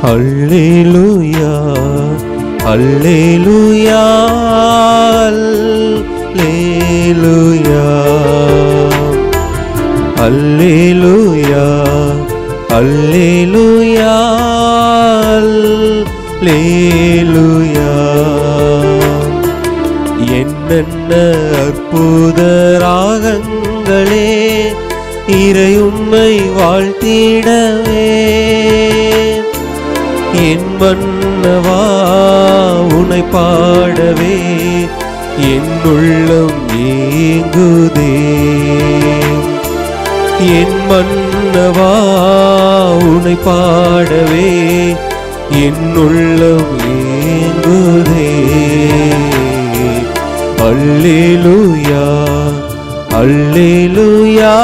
அல்லேலூயா அல்லேலூயா அல்லேலூயா அல்லேலூயா அல்லேலூயா அல்லேலூயா என்னென்ன அற்புத ராகங்களே இறையுண்மை வாழ்த்திடவே என் மன்னவா உனை பாடவே என் உள்ளம் ஏங்குதே என் மன்னவா உனை பாடவே என் உள்ளம் ஏங்குதே அல்லேலூயா அல்லேலூயா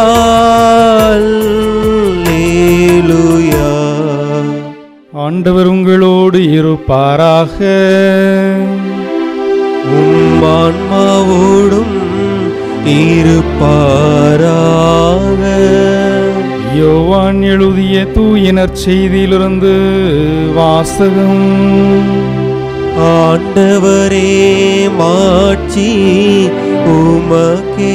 அல்லேலூயா ஆண்டவர் உங்களோடு இருப்பாராக உம் ஆன்மாவோடும் இருப்பாராக யோவான் எழுதிய தூயினர் செய்தியிலிருந்து வாசகம் ஆண்டவரே மாட்சி உமக்கே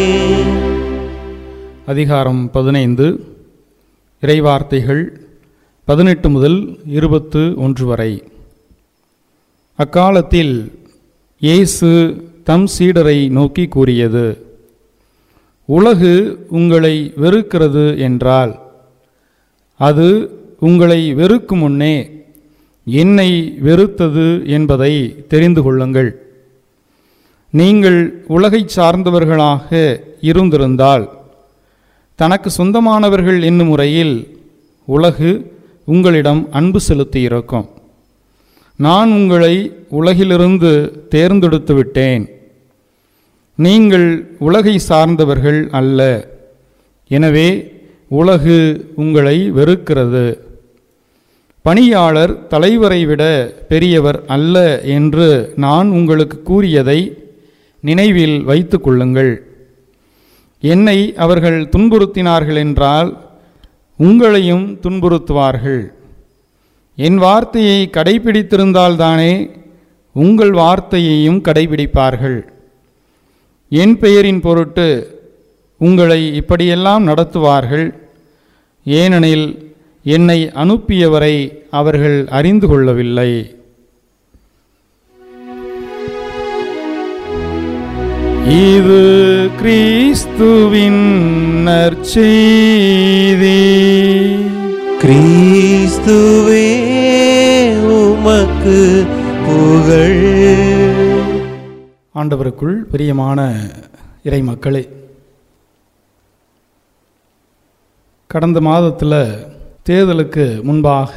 அதிகாரம் பதினைந்து இறைவார்த்தைகள் பதினெட்டு முதல் இருபத்து ஒன்று வரை அக்காலத்தில் இயேசு தம் சீடரை நோக்கி கூறியது உலகு உங்களை வெறுக்கிறது என்றால் அது உங்களை வெறுக்கும் முன்னே என்னை வெறுத்தது என்பதை தெரிந்து கொள்ளுங்கள் நீங்கள் உலகைச் சார்ந்தவர்களாக இருந்திருந்தால் தனக்கு சொந்தமானவர்கள் என்னும் முறையில் உலகு உங்களிடம் அன்பு செலுத்தியிருக்கும் நான் உங்களை உலகிலிருந்து தேர்ந்தெடுத்து விட்டேன் நீங்கள் உலகை சார்ந்தவர்கள் அல்ல எனவே உலகு உங்களை வெறுக்கிறது பணியாளர் தலைவரை விட பெரியவர் அல்ல என்று நான் உங்களுக்கு கூறியதை நினைவில் வைத்து கொள்ளுங்கள் என்னை அவர்கள் துன்புறுத்தினார்கள் என்றால் உங்களையும் துன்புறுத்துவார்கள் என் வார்த்தையை கடைபிடித்திருந்தால்தானே உங்கள் வார்த்தையையும் கடைபிடிப்பார்கள் என் பெயரின் பொருட்டு உங்களை இப்படியெல்லாம் நடத்துவார்கள் ஏனெனில் என்னை அனுப்பியவரை அவர்கள் அறிந்து கொள்ளவில்லை இது கிறிஸ்துவின் நற்செய்தி கிறிஸ்துவே உமக்கு புகழ் ஆண்டவருக்குள் பிரியமான இறை மக்களே கடந்த மாதத்தில் தேர்தலுக்கு முன்பாக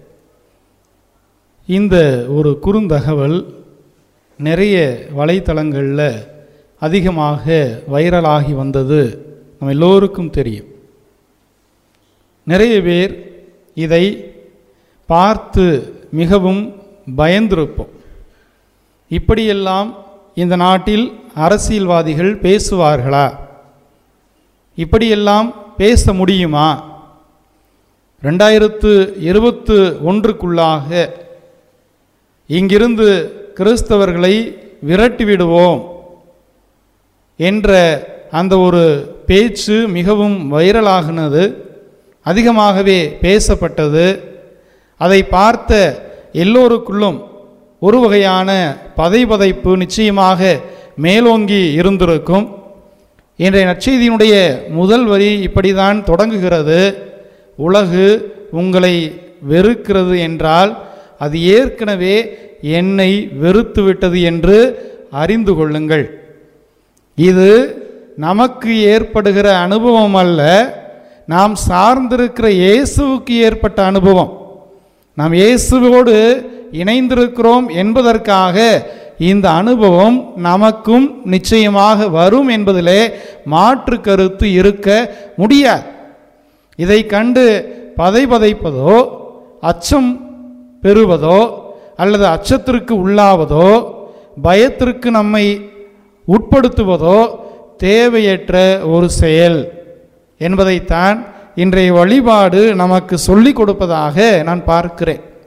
இந்த ஒரு குறுந்தகவல் நிறைய வலைத்தளங்களில் அதிகமாக வைரலாகி வந்தது நம்ம எல்லோருக்கும் தெரியும் நிறைய பேர் இதை பார்த்து மிகவும் பயந்திருப்போம் இப்படியெல்லாம் இந்த நாட்டில் அரசியல்வாதிகள் பேசுவார்களா இப்படியெல்லாம் பேச முடியுமா ரெண்டாயிரத்து இருபத்து ஒன்றுக்குள்ளாக இங்கிருந்து கிறிஸ்தவர்களை விரட்டிவிடுவோம் என்ற அந்த ஒரு பேச்சு மிகவும் வைரலாகினது அதிகமாகவே பேசப்பட்டது அதை பார்த்த எல்லோருக்குள்ளும் ஒரு வகையான பதைபதைப்பு நிச்சயமாக மேலோங்கி இருந்திருக்கும் இன்றைய நற்செய்தியினுடைய முதல் வரி இப்படிதான் தொடங்குகிறது உலகு உங்களை வெறுக்கிறது என்றால் அது ஏற்கனவே என்னை வெறுத்து விட்டது என்று அறிந்து கொள்ளுங்கள் இது நமக்கு ஏற்படுகிற அனுபவம் அல்ல நாம் சார்ந்திருக்கிற இயேசுவுக்கு ஏற்பட்ட அனுபவம் நாம் இயேசுவோடு இணைந்திருக்கிறோம் என்பதற்காக இந்த அனுபவம் நமக்கும் நிச்சயமாக வரும் என்பதிலே மாற்று கருத்து இருக்க முடியாது இதை கண்டு பதைபதைப்பதோ அச்சம் பெறுவதோ அல்லது அச்சத்திற்கு உள்ளாவதோ பயத்திற்கு நம்மை உட்படுத்துவதோ தேவையற்ற ஒரு செயல் என்பதைத்தான் இன்றைய வழிபாடு நமக்கு சொல்லிக் கொடுப்பதாக நான் பார்க்கிறேன்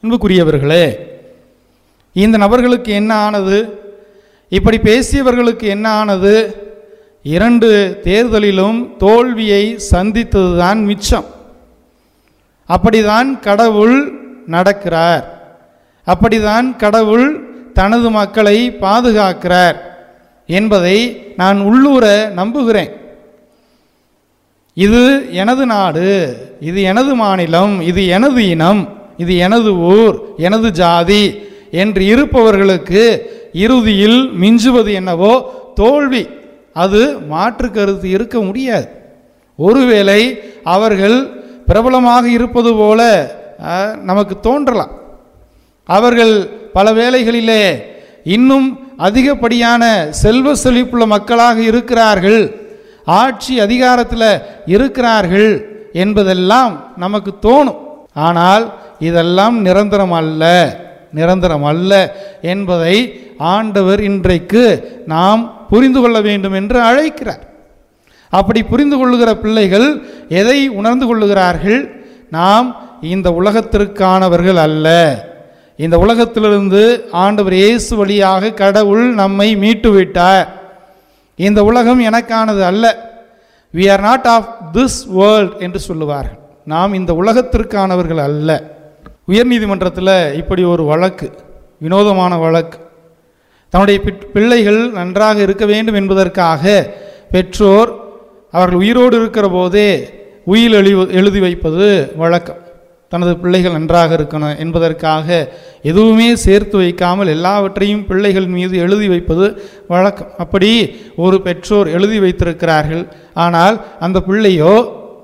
அன்புக்குரியவர்களே இந்த நபர்களுக்கு என்ன ஆனது இப்படி பேசியவர்களுக்கு என்ன ஆனது இரண்டு தேர்தலிலும் தோல்வியை சந்தித்ததுதான் மிச்சம் அப்படிதான் கடவுள் நடக்கிறார் அப்படிதான் கடவுள் தனது மக்களை பாதுகாக்கிறார் என்பதை நான் உள்ளூர நம்புகிறேன் இது எனது நாடு இது எனது மாநிலம் இது எனது இனம் இது எனது ஊர் எனது ஜாதி என்று இருப்பவர்களுக்கு இறுதியில் மிஞ்சுவது என்னவோ தோல்வி அது மாற்று கருத்து இருக்க முடியாது ஒருவேளை அவர்கள் பிரபலமாக இருப்பது போல அஹ், நமக்கு தோன்றலாம் அவர்கள் பல வேளைகளிலே இன்னும் அதிகப்படியான செல்வ செழிப்புள்ள மக்களாக இருக்கிறார்கள் ஆட்சி அதிகாரத்தில் இருக்கிறார்கள் என்பதெல்லாம் நமக்கு தோணும் ஆனால் இதெல்லாம் நிரந்தரம் அல்ல நிரந்தரம் அல்ல என்பதை ஆண்டவர் இன்றைக்கு நாம் புரிந்து கொள்ள வேண்டும் என்று அழைக்கிறார் அப்படி புரிந்து கொள்ளுகிற பிள்ளைகள் எதை உணர்ந்து கொள்ளுகிறார்கள் நாம் இந்த உலகத்திற்கானவர்கள் அல்ல இந்த உலகத்திலிருந்து ஆண்டவர் இயேசு வழியாக கடவுள் நம்மை மீட்டு விட்டார் இந்த உலகம் எனக்கானது அல்ல we are not of this world என்று சொல்லுவார்கள் நாம் இந்த உலகத்திற்கானவர்கள் அல்ல உயர்நீதிமன்றத்தில் இப்படி ஒரு வழக்கு வினோதமான வழக்கு தன்னுடைய பிட்- பிள்ளைகள் நன்றாக இருக்க வேண்டும் என்பதற்காக பெற்றோர் அவர்கள் உயிரோடு இருக்கிற போதே உயில் எழு எழுதி வைப்பது வழக்கம் தனது பிள்ளைகள் நன்றாக இருக்கணும் என்பதற்காக எதுவுமே சேர்த்து வைக்காமல் எல்லாவற்றையும் பிள்ளைகள் மீது எழுதி வைப்பது வழக்கம் அப்படி ஒரு பெற்றோர் எழுதி வைத்திருக்கிறார்கள் ஆனால் அந்த பிள்ளையோ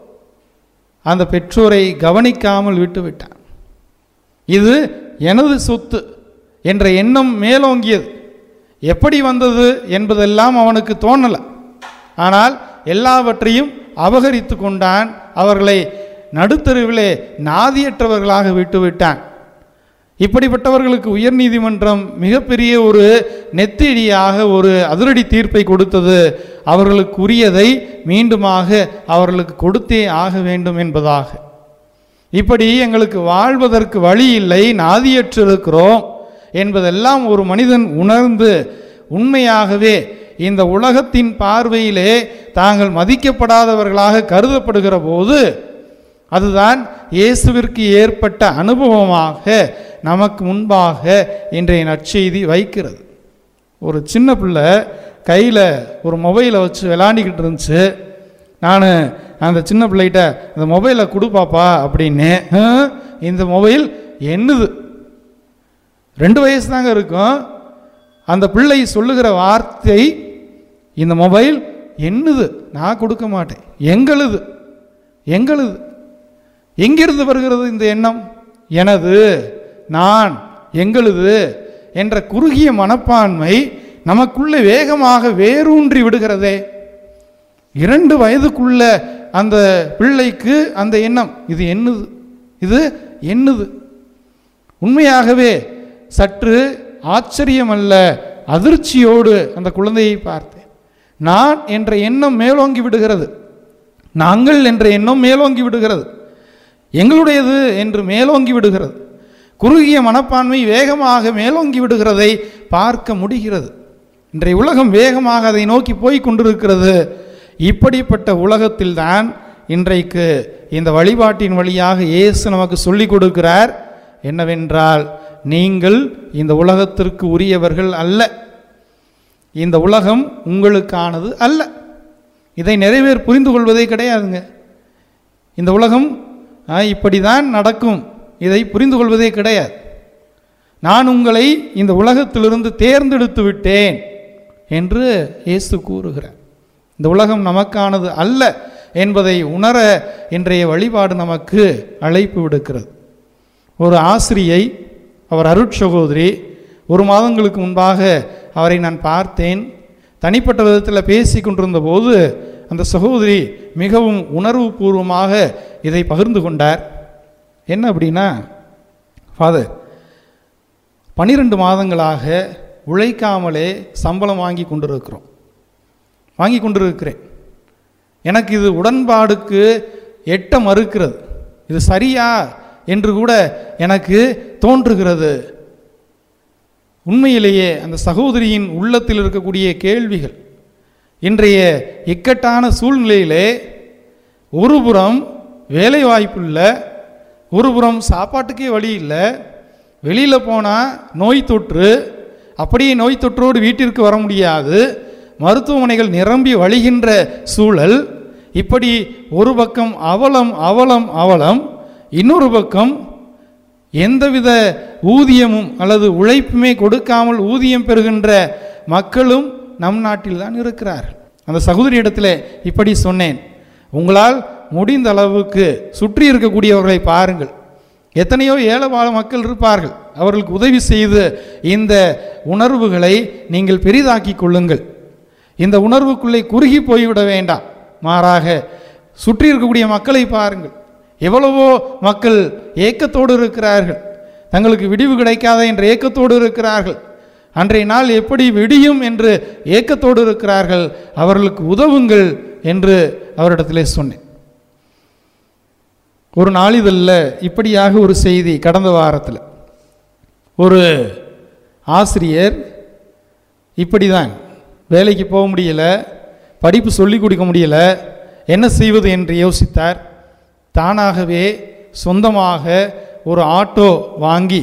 அந்த பெற்றோரை கவனிக்காமல் விட்டுவிட்டான் இது எனது சொத்து என்ற எண்ணம் மேலோங்கியது எப்படி வந்தது என்பதெல்லாம் அவனுக்கு தோணலை ஆனால் எல்லாவற்றையும் அபகரித்து கொண்டான் அவர்களை நடுத்தருவிலே நாதியற்றவர்களாக விட்டுவிட்டான் இப்படிப்பட்டவர்களுக்கு உயர்நீதிமன்றம் மிகப்பெரிய ஒரு நெத்தியடியாக ஒரு அதிரடி தீர்ப்பை கொடுத்தது அவர்களுக்கு உரியதை மீண்டுமாக அவர்களுக்கு கொடுத்தே ஆக வேண்டும் என்பதாக இப்படி எங்களுக்கு வாழ்வதற்கு வழி இல்லை நாதியற்றிருக்கிறோம் என்பதெல்லாம் ஒரு மனிதன் உணர்ந்து உண்மையாகவே இந்த உலகத்தின் பார்வையிலே தாங்கள் மதிக்கப்படாதவர்களாக கருதப்படுகிற போது அதுதான் இயேசுவிற்கு ஏற்பட்ட அனுபவமாக நமக்கு முன்பாக இன்றைய நற்செய்தி வைக்கிறது ஒரு சின்ன பிள்ளை கையில் ஒரு மொபைலை வச்சு விளாண்டிக்கிட்டு இருந்துச்சு நான் அந்த சின்ன பிள்ளைகிட்ட அந்த மொபைலை கொடுப்பாப்பா அப்படின்னு "ஆ, இந்த மொபைல் என்னது ரெண்டு வயசு தாங்க இருக்கும் அந்த பிள்ளை சொல்லுகிற வார்த்தை இந்த மொபைல் என்னது நான் கொடுக்க மாட்டேன் எங்களுது எங்களுது எங்கிருந்து வருகிறது இந்த எண்ணம் எனது நான் எங்களுது என்ற குறுகிய மனப்பான்மை நமக்குள்ளே வேகமாக வேரூன்றி விடுகிறதே இரண்டு வயதுக்குள்ள அந்த பிள்ளைக்கு அந்த எண்ணம் இது என்னது இது என்னது உண்மையாகவே சற்று ஆச்சரியமல்ல அதிர்ச்சியோடு அந்த குழந்தையை பார்த்தேன் நான் என்ற எண்ணம் மேலோங்கி விடுகிறது நாங்கள் என்ற எண்ணம் மேலோங்கி விடுகிறது எங்களுடையது என்று மேலோங்கி விடுகிறது குறுகிய மனப்பான்மை வேகமாக மேலோங்கி விடுகிறதை பார்க்க முடிகிறது இன்றைய உலகம் வேகமாக அதை நோக்கி போய் கொண்டிருக்கிறது இப்படிப்பட்ட உலகத்தில்தான் இன்றைக்கு இந்த வழிபாட்டின் வழியாக இயேசு நமக்கு சொல்லிக் கொடுக்கிறார் என்னவென்றால் நீங்கள் இந்த உலகத்திற்கு உரியவர்கள் அல்ல இந்த உலகம் உங்களுக்கானது அல்ல இதை நிறைவேறு புரிந்து கொள்வதே கிடையாதுங்க இந்த உலகம் ஆ, இப்படிதான் நடக்கும் இதை புரிந்து கொள்வதே கிடையாது நான் உங்களை இந்த உலகத்திலிருந்து தேர்ந்தெடுத்து விட்டேன் என்று இயேசு கூறுகிறார் இந்த உலகம் நமக்கானது அல்ல என்பதை உணர இன்றைய வழிபாடு நமக்கு அழைப்பு விடுக்கிறது ஒரு ஆசிரியை அவர் அருட்சகோதரி ஒரு மாதங்களுக்கு முன்பாக அவரை நான் பார்த்தேன் தனிப்பட்ட விதத்தில் பேசி கொண்டிருந்த போது அந்த சகோதரி மிகவும் உணர்வுபூர்வமாக இதை பகிர்ந்து கொண்டார் என்ன அப்படின்னா ஃபாதர் பன்னிரெண்டு மாதங்களாக உழைக்காமலே சம்பளம் வாங்கி கொண்டிருக்கிறோம் வாங்கி கொண்டிருக்கிறேன் எனக்கு இது உடன்பாடுக்கு எட்ட மறுக்கிறது இது சரியா என்று கூட எனக்கு தோன்றுகிறது உண்மையிலேயே அந்த சகோதரியின் உள்ளத்தில் இருக்கக்கூடிய கேள்விகள் இன்றைய இக்கட்டான சூழ்நிலையிலே ஒருபுறம் வேலை வாய்ப்பு இல்லை ஒருபுறம் சாப்பாட்டுக்கே வழி இல்லை வெளியில் போனால் நோய் தொற்று அப்படியே நோய் தொற்றோடு வீட்டிற்கு வர முடியாது மருத்துவமனைகள் நிரம்பி வழிகின்ற சூழல் இப்படி ஒரு பக்கம் அவலம் அவலம் அவலம் இன்னொரு பக்கம் எந்தவித ஊதியமும் அல்லது உழைப்புமே கொடுக்காமல் ஊதியம் பெறுகின்ற மக்களும் நம் நாட்டில் தான் இருக்கிறார்கள் அந்த சகோதரியிடத்தில் இப்படி சொன்னேன் உங்களால் முடிந்த அளவுக்கு சுற்றி இருக்கக்கூடியவர்களை பாருங்கள் எத்தனையோ ஏழைவாழ மக்கள் இருப்பார்கள் அவர்களுக்கு உதவி செய்து இந்த உணர்வுகளை நீங்கள் பெரிதாக்கி கொள்ளுங்கள் இந்த உணர்வுக்குள்ளே குறுகி போய்விட வேண்டாம் மாறாக சுற்றி இருக்கக்கூடிய மக்களை பாருங்கள் எவ்வளவோ மக்கள் ஏக்கத்தோடு இருக்கிறார்கள் தங்களுக்கு விடிவு கிடைக்காத என்ற ஏக்கத்தோடு இருக்கிறார்கள் அன்றைய நாள் எப்படி விடியும் என்று ஏக்கத்தோடு இருக்கிறார்கள் அவர்களுக்கு உதவுங்கள் என்று அவரிடத்திலே சொன்னேன் ஒரு நாளிதழில் இப்படியாக ஒரு செய்தி கடந்த வாரத்தில் ஒரு ஆசிரியர் இப்படி தான் வேலைக்கு போக முடியல படிப்பு சொல்லிக் கொடுக்க முடியல என்ன செய்வது என்று யோசித்தார் தானாகவே சொந்தமாக ஒரு ஆட்டோ வாங்கி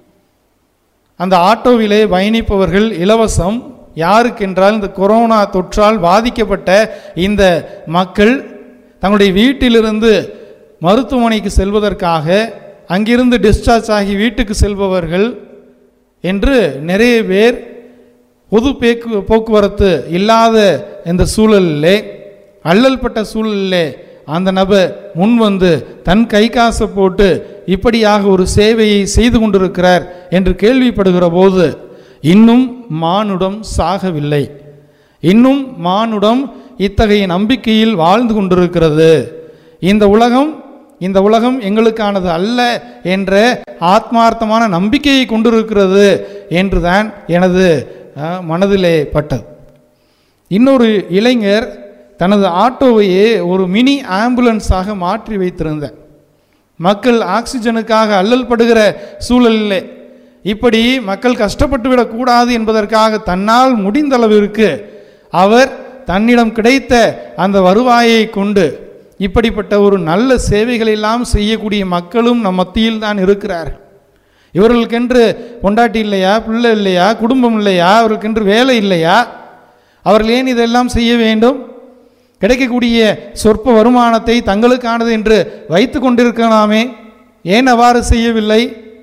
அந்த ஆட்டோவிலே பயணிப்பவர்கள் இலவசம் யாருக்கென்றால் இந்த கொரோனா தொற்றால் பாதிக்கப்பட்ட இந்த மக்கள் தங்களுடைய வீட்டிலிருந்து மருத்துவமனைக்கு செல்வதற்காக அங்கிருந்து டிஸ்சார்ஜ் ஆகி வீட்டுக்கு செல்பவர்கள் என்று நிறைய பேர் பொது பேக்கு போக்குவரத்து இல்லாத இந்த சூழலிலே அல்லல்பட்ட சூழலிலே அந்த நபர் முன் வந்து தன் கை காசை போட்டு இப்படியாக ஒரு சேவையை செய்து கொண்டிருக்கிறார் என்று கேள்விப்படுகிற போது இன்னும் மானுடம் சாகவில்லை இன்னும் மானுடம் இத்தகைய நம்பிக்கையில் வாழ்ந்து கொண்டிருக்கிறது இந்த உலகம் இந்த உலகம் எங்களுக்கானது அல்ல என்ற ஆத்மார்த்தமான நம்பிக்கையை கொண்டிருக்கிறது என்றுதான் எனது அஹ், மனதிலே பட்டது இன்னொரு இளைஞர் தனது ஆட்டோவையே ஒரு மினி ஆம்புலன்ஸாக மாற்றி வைத்திருந்தார் மக்கள் ஆக்சிஜனுக்காக அல்லல் படுகிற சூழலிலே இப்படி மக்கள் கஷ்டப்பட்டு விடக்கூடாது என்பதற்காக தன்னால் முடிந்த அளவிற்கு அவர் தன்னிடம் கிடைத்த அந்த வருவாயை கொண்டு இப்படிப்பட்ட ஒரு நல்ல சேவைகள் எல்லாம் செய்யக்கூடிய மக்களும் நம் மத்தியில் தான் இருக்கிறார்கள் இவர்களுக்கென்று பொண்டாட்டி இல்லையா பிள்ளை இல்லையா குடும்பம் இல்லையா அவர்களுக்கென்று வேலை இல்லையா அவர்கள் ஏன் இதெல்லாம் செய்ய வேண்டும் கிடைக்கக்கூடிய சொற்ப வருமானத்தை தங்களுக்கானது என்று வைத்து கொண்டிருக்கலாமே ஏன் அவ்வாறு செய்யவில்லை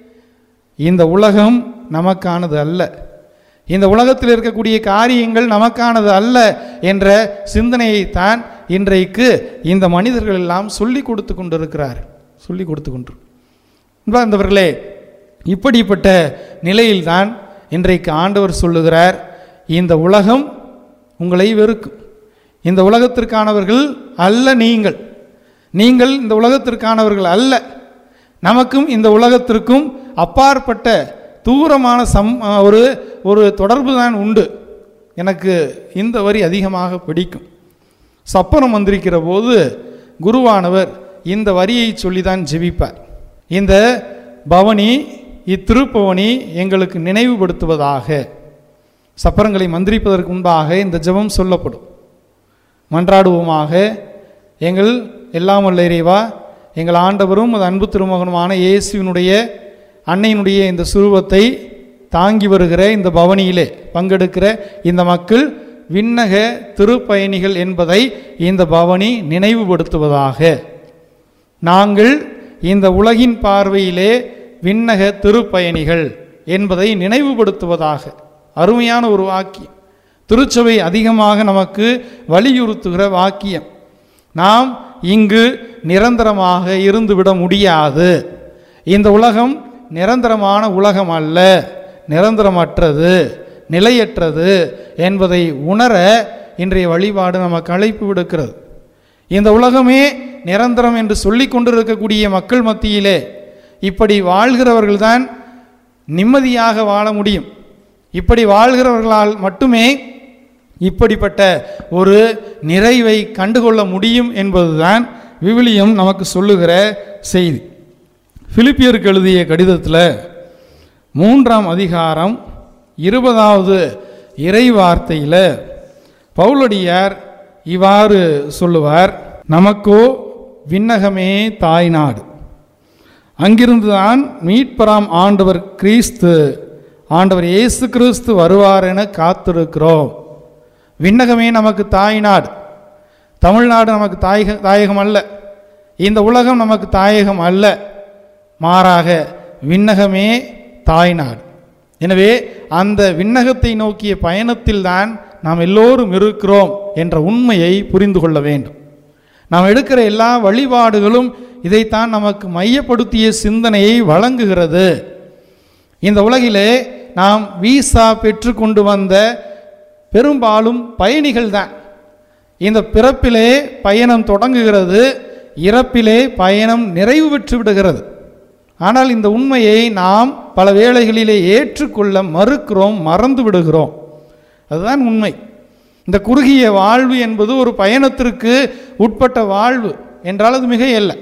இந்த உலகம் நமக்கானது அல்ல இந்த உலகத்தில் இருக்கக்கூடிய காரியங்கள் நமக்கானது அல்ல என்ற சிந்தனையைத்தான் இன்றைக்கு இந்த மனிதர்கள் எல்லாம் சொல்லி கொடுத்து கொண்டிருக்கிறார் சொல்லி கொடுத்து கொண்டு அன்பர்களே இப்படிப்பட்ட நிலையில்தான் இன்றைக்கு ஆண்டவர் சொல்லுகிறார் இந்த உலகம் உங்களை வெறுக்கும் இந்த உலகத்திற்கானவர்கள் அல்ல நீங்கள் நீங்கள் இந்த உலகத்திற்கானவர்கள் அல்ல நமக்கும் இந்த உலகத்திற்கும் அப்பாற்பட்ட தூரமான சம் ஒரு ஒரு தொடர்பு தான் உண்டு எனக்கு இந்த வரி அதிகமாக பிடிக்கும் சப்பனம் வந்திருக்கிற போது குருவானவர் இந்த வரியை சொல்லி தான் ஜெபிப்பார் இந்த பவனி இத்திருப்பவனி எங்களுக்கு நினைவுபடுத்துவதாக சப்பரங்களை மந்திரிப்பதற்கு முன்பாக இந்த ஜெபம் சொல்லப்படும் மன்றாடுவோமாக எங்கள் எல்லாம் வல்ல இறைவா எங்கள் ஆண்டவரும் அது அன்பு திருமகனுமான இயேசுவினுடைய அன்னையினுடைய இந்த சுரூபத்தை தாங்கி வருகிற இந்த பவனியிலே பங்கெடுக்கிற இந்த மக்கள் விண்ணக திருப்பயணிகள் என்பதை இந்த பவனி நினைவுபடுத்துவதாக நாங்கள் இந்த உலகின் பார்வையிலே விண்ணக திருப்பயணிகள் என்பதை நினைவுபடுத்துவதாக அருமையான ஒரு வாக்கியம் திருச்சபை அதிகமாக நமக்கு வலியுறுத்துகிற வாக்கியம் நாம் இங்கு நிரந்தரமாக இருந்துவிட முடியாது இந்த உலகம் நிரந்தரமான உலகம் அல்ல நிரந்தரமற்றது நிலையற்றது என்பதை உணர இன்றைய வழிபாடு நமக்கு அழைப்பு விடுக்கிறது இந்த உலகமே நிரந்தரம் என்று சொல்லி கொண்டிருக்கக்கூடிய மக்கள் மத்தியிலே இப்படி வாழ்கிறவர்கள்தான் நிம்மதியாக வாழ முடியும் இப்படி வாழ்கிறவர்களால் மட்டுமே இப்படிப்பட்ட ஒரு நிறைவை கண்டுகொள்ள முடியும் என்பதுதான் விவிலியம் நமக்கு சொல்லுகிற செய்தி பிலிப்பியருக்கு எழுதிய கடிதத்தில் மூன்றாம் அதிகாரம் இருபதாவது இறை வார்த்தையில் பவுலடியார் இவ்வாறு சொல்லுவார் நமக்கோ விண்ணகமே தாய்நாடு அங்கிருந்துதான் மீட்பராம் ஆண்டவர் கிறிஸ்து ஆண்டவர் இயேசு கிறிஸ்து வருவார் என காத்திருக்கிறோம் விண்ணகமே நமக்கு தாய்நாடு தமிழ்நாடு நமக்கு தாயக தாயகம் அல்ல இந்த உலகம் நமக்கு தாயகம் அல்ல மாறாக விண்ணகமே தாய்நாடு எனவே அந்த விண்ணகத்தை நோக்கிய பயணத்தில்தான் நாம் எல்லோரும் இருக்கிறோம் என்ற உண்மையை புரிந்து கொள்ள வேண்டும் நாம் எடுக்கிற எல்லா வழிபாடுகளும் இதைத்தான் நமக்கு மையப்படுத்திய சிந்தனையை வழங்குகிறது இந்த உலகிலே நாம் வீசா பெற்றுக்கொண்டு வந்த பெரும்பாலும் பயணிகள் தான் இந்த பிறப்பிலே பயணம் தொடங்குகிறது இறப்பிலே பயணம் நிறைவு பெற்று விடுகிறது ஆனால் இந்த உண்மையை நாம் பல வேளைகளிலே ஏற்றுக்கொள்ள மறுக்கிறோம் மறந்து விடுகிறோம் அதுதான் உண்மை இந்த குறுகிய வாழ்வு என்பது ஒரு பயணத்திற்கு உட்பட்ட வாழ்வு என்றால் அது மிக அல்ல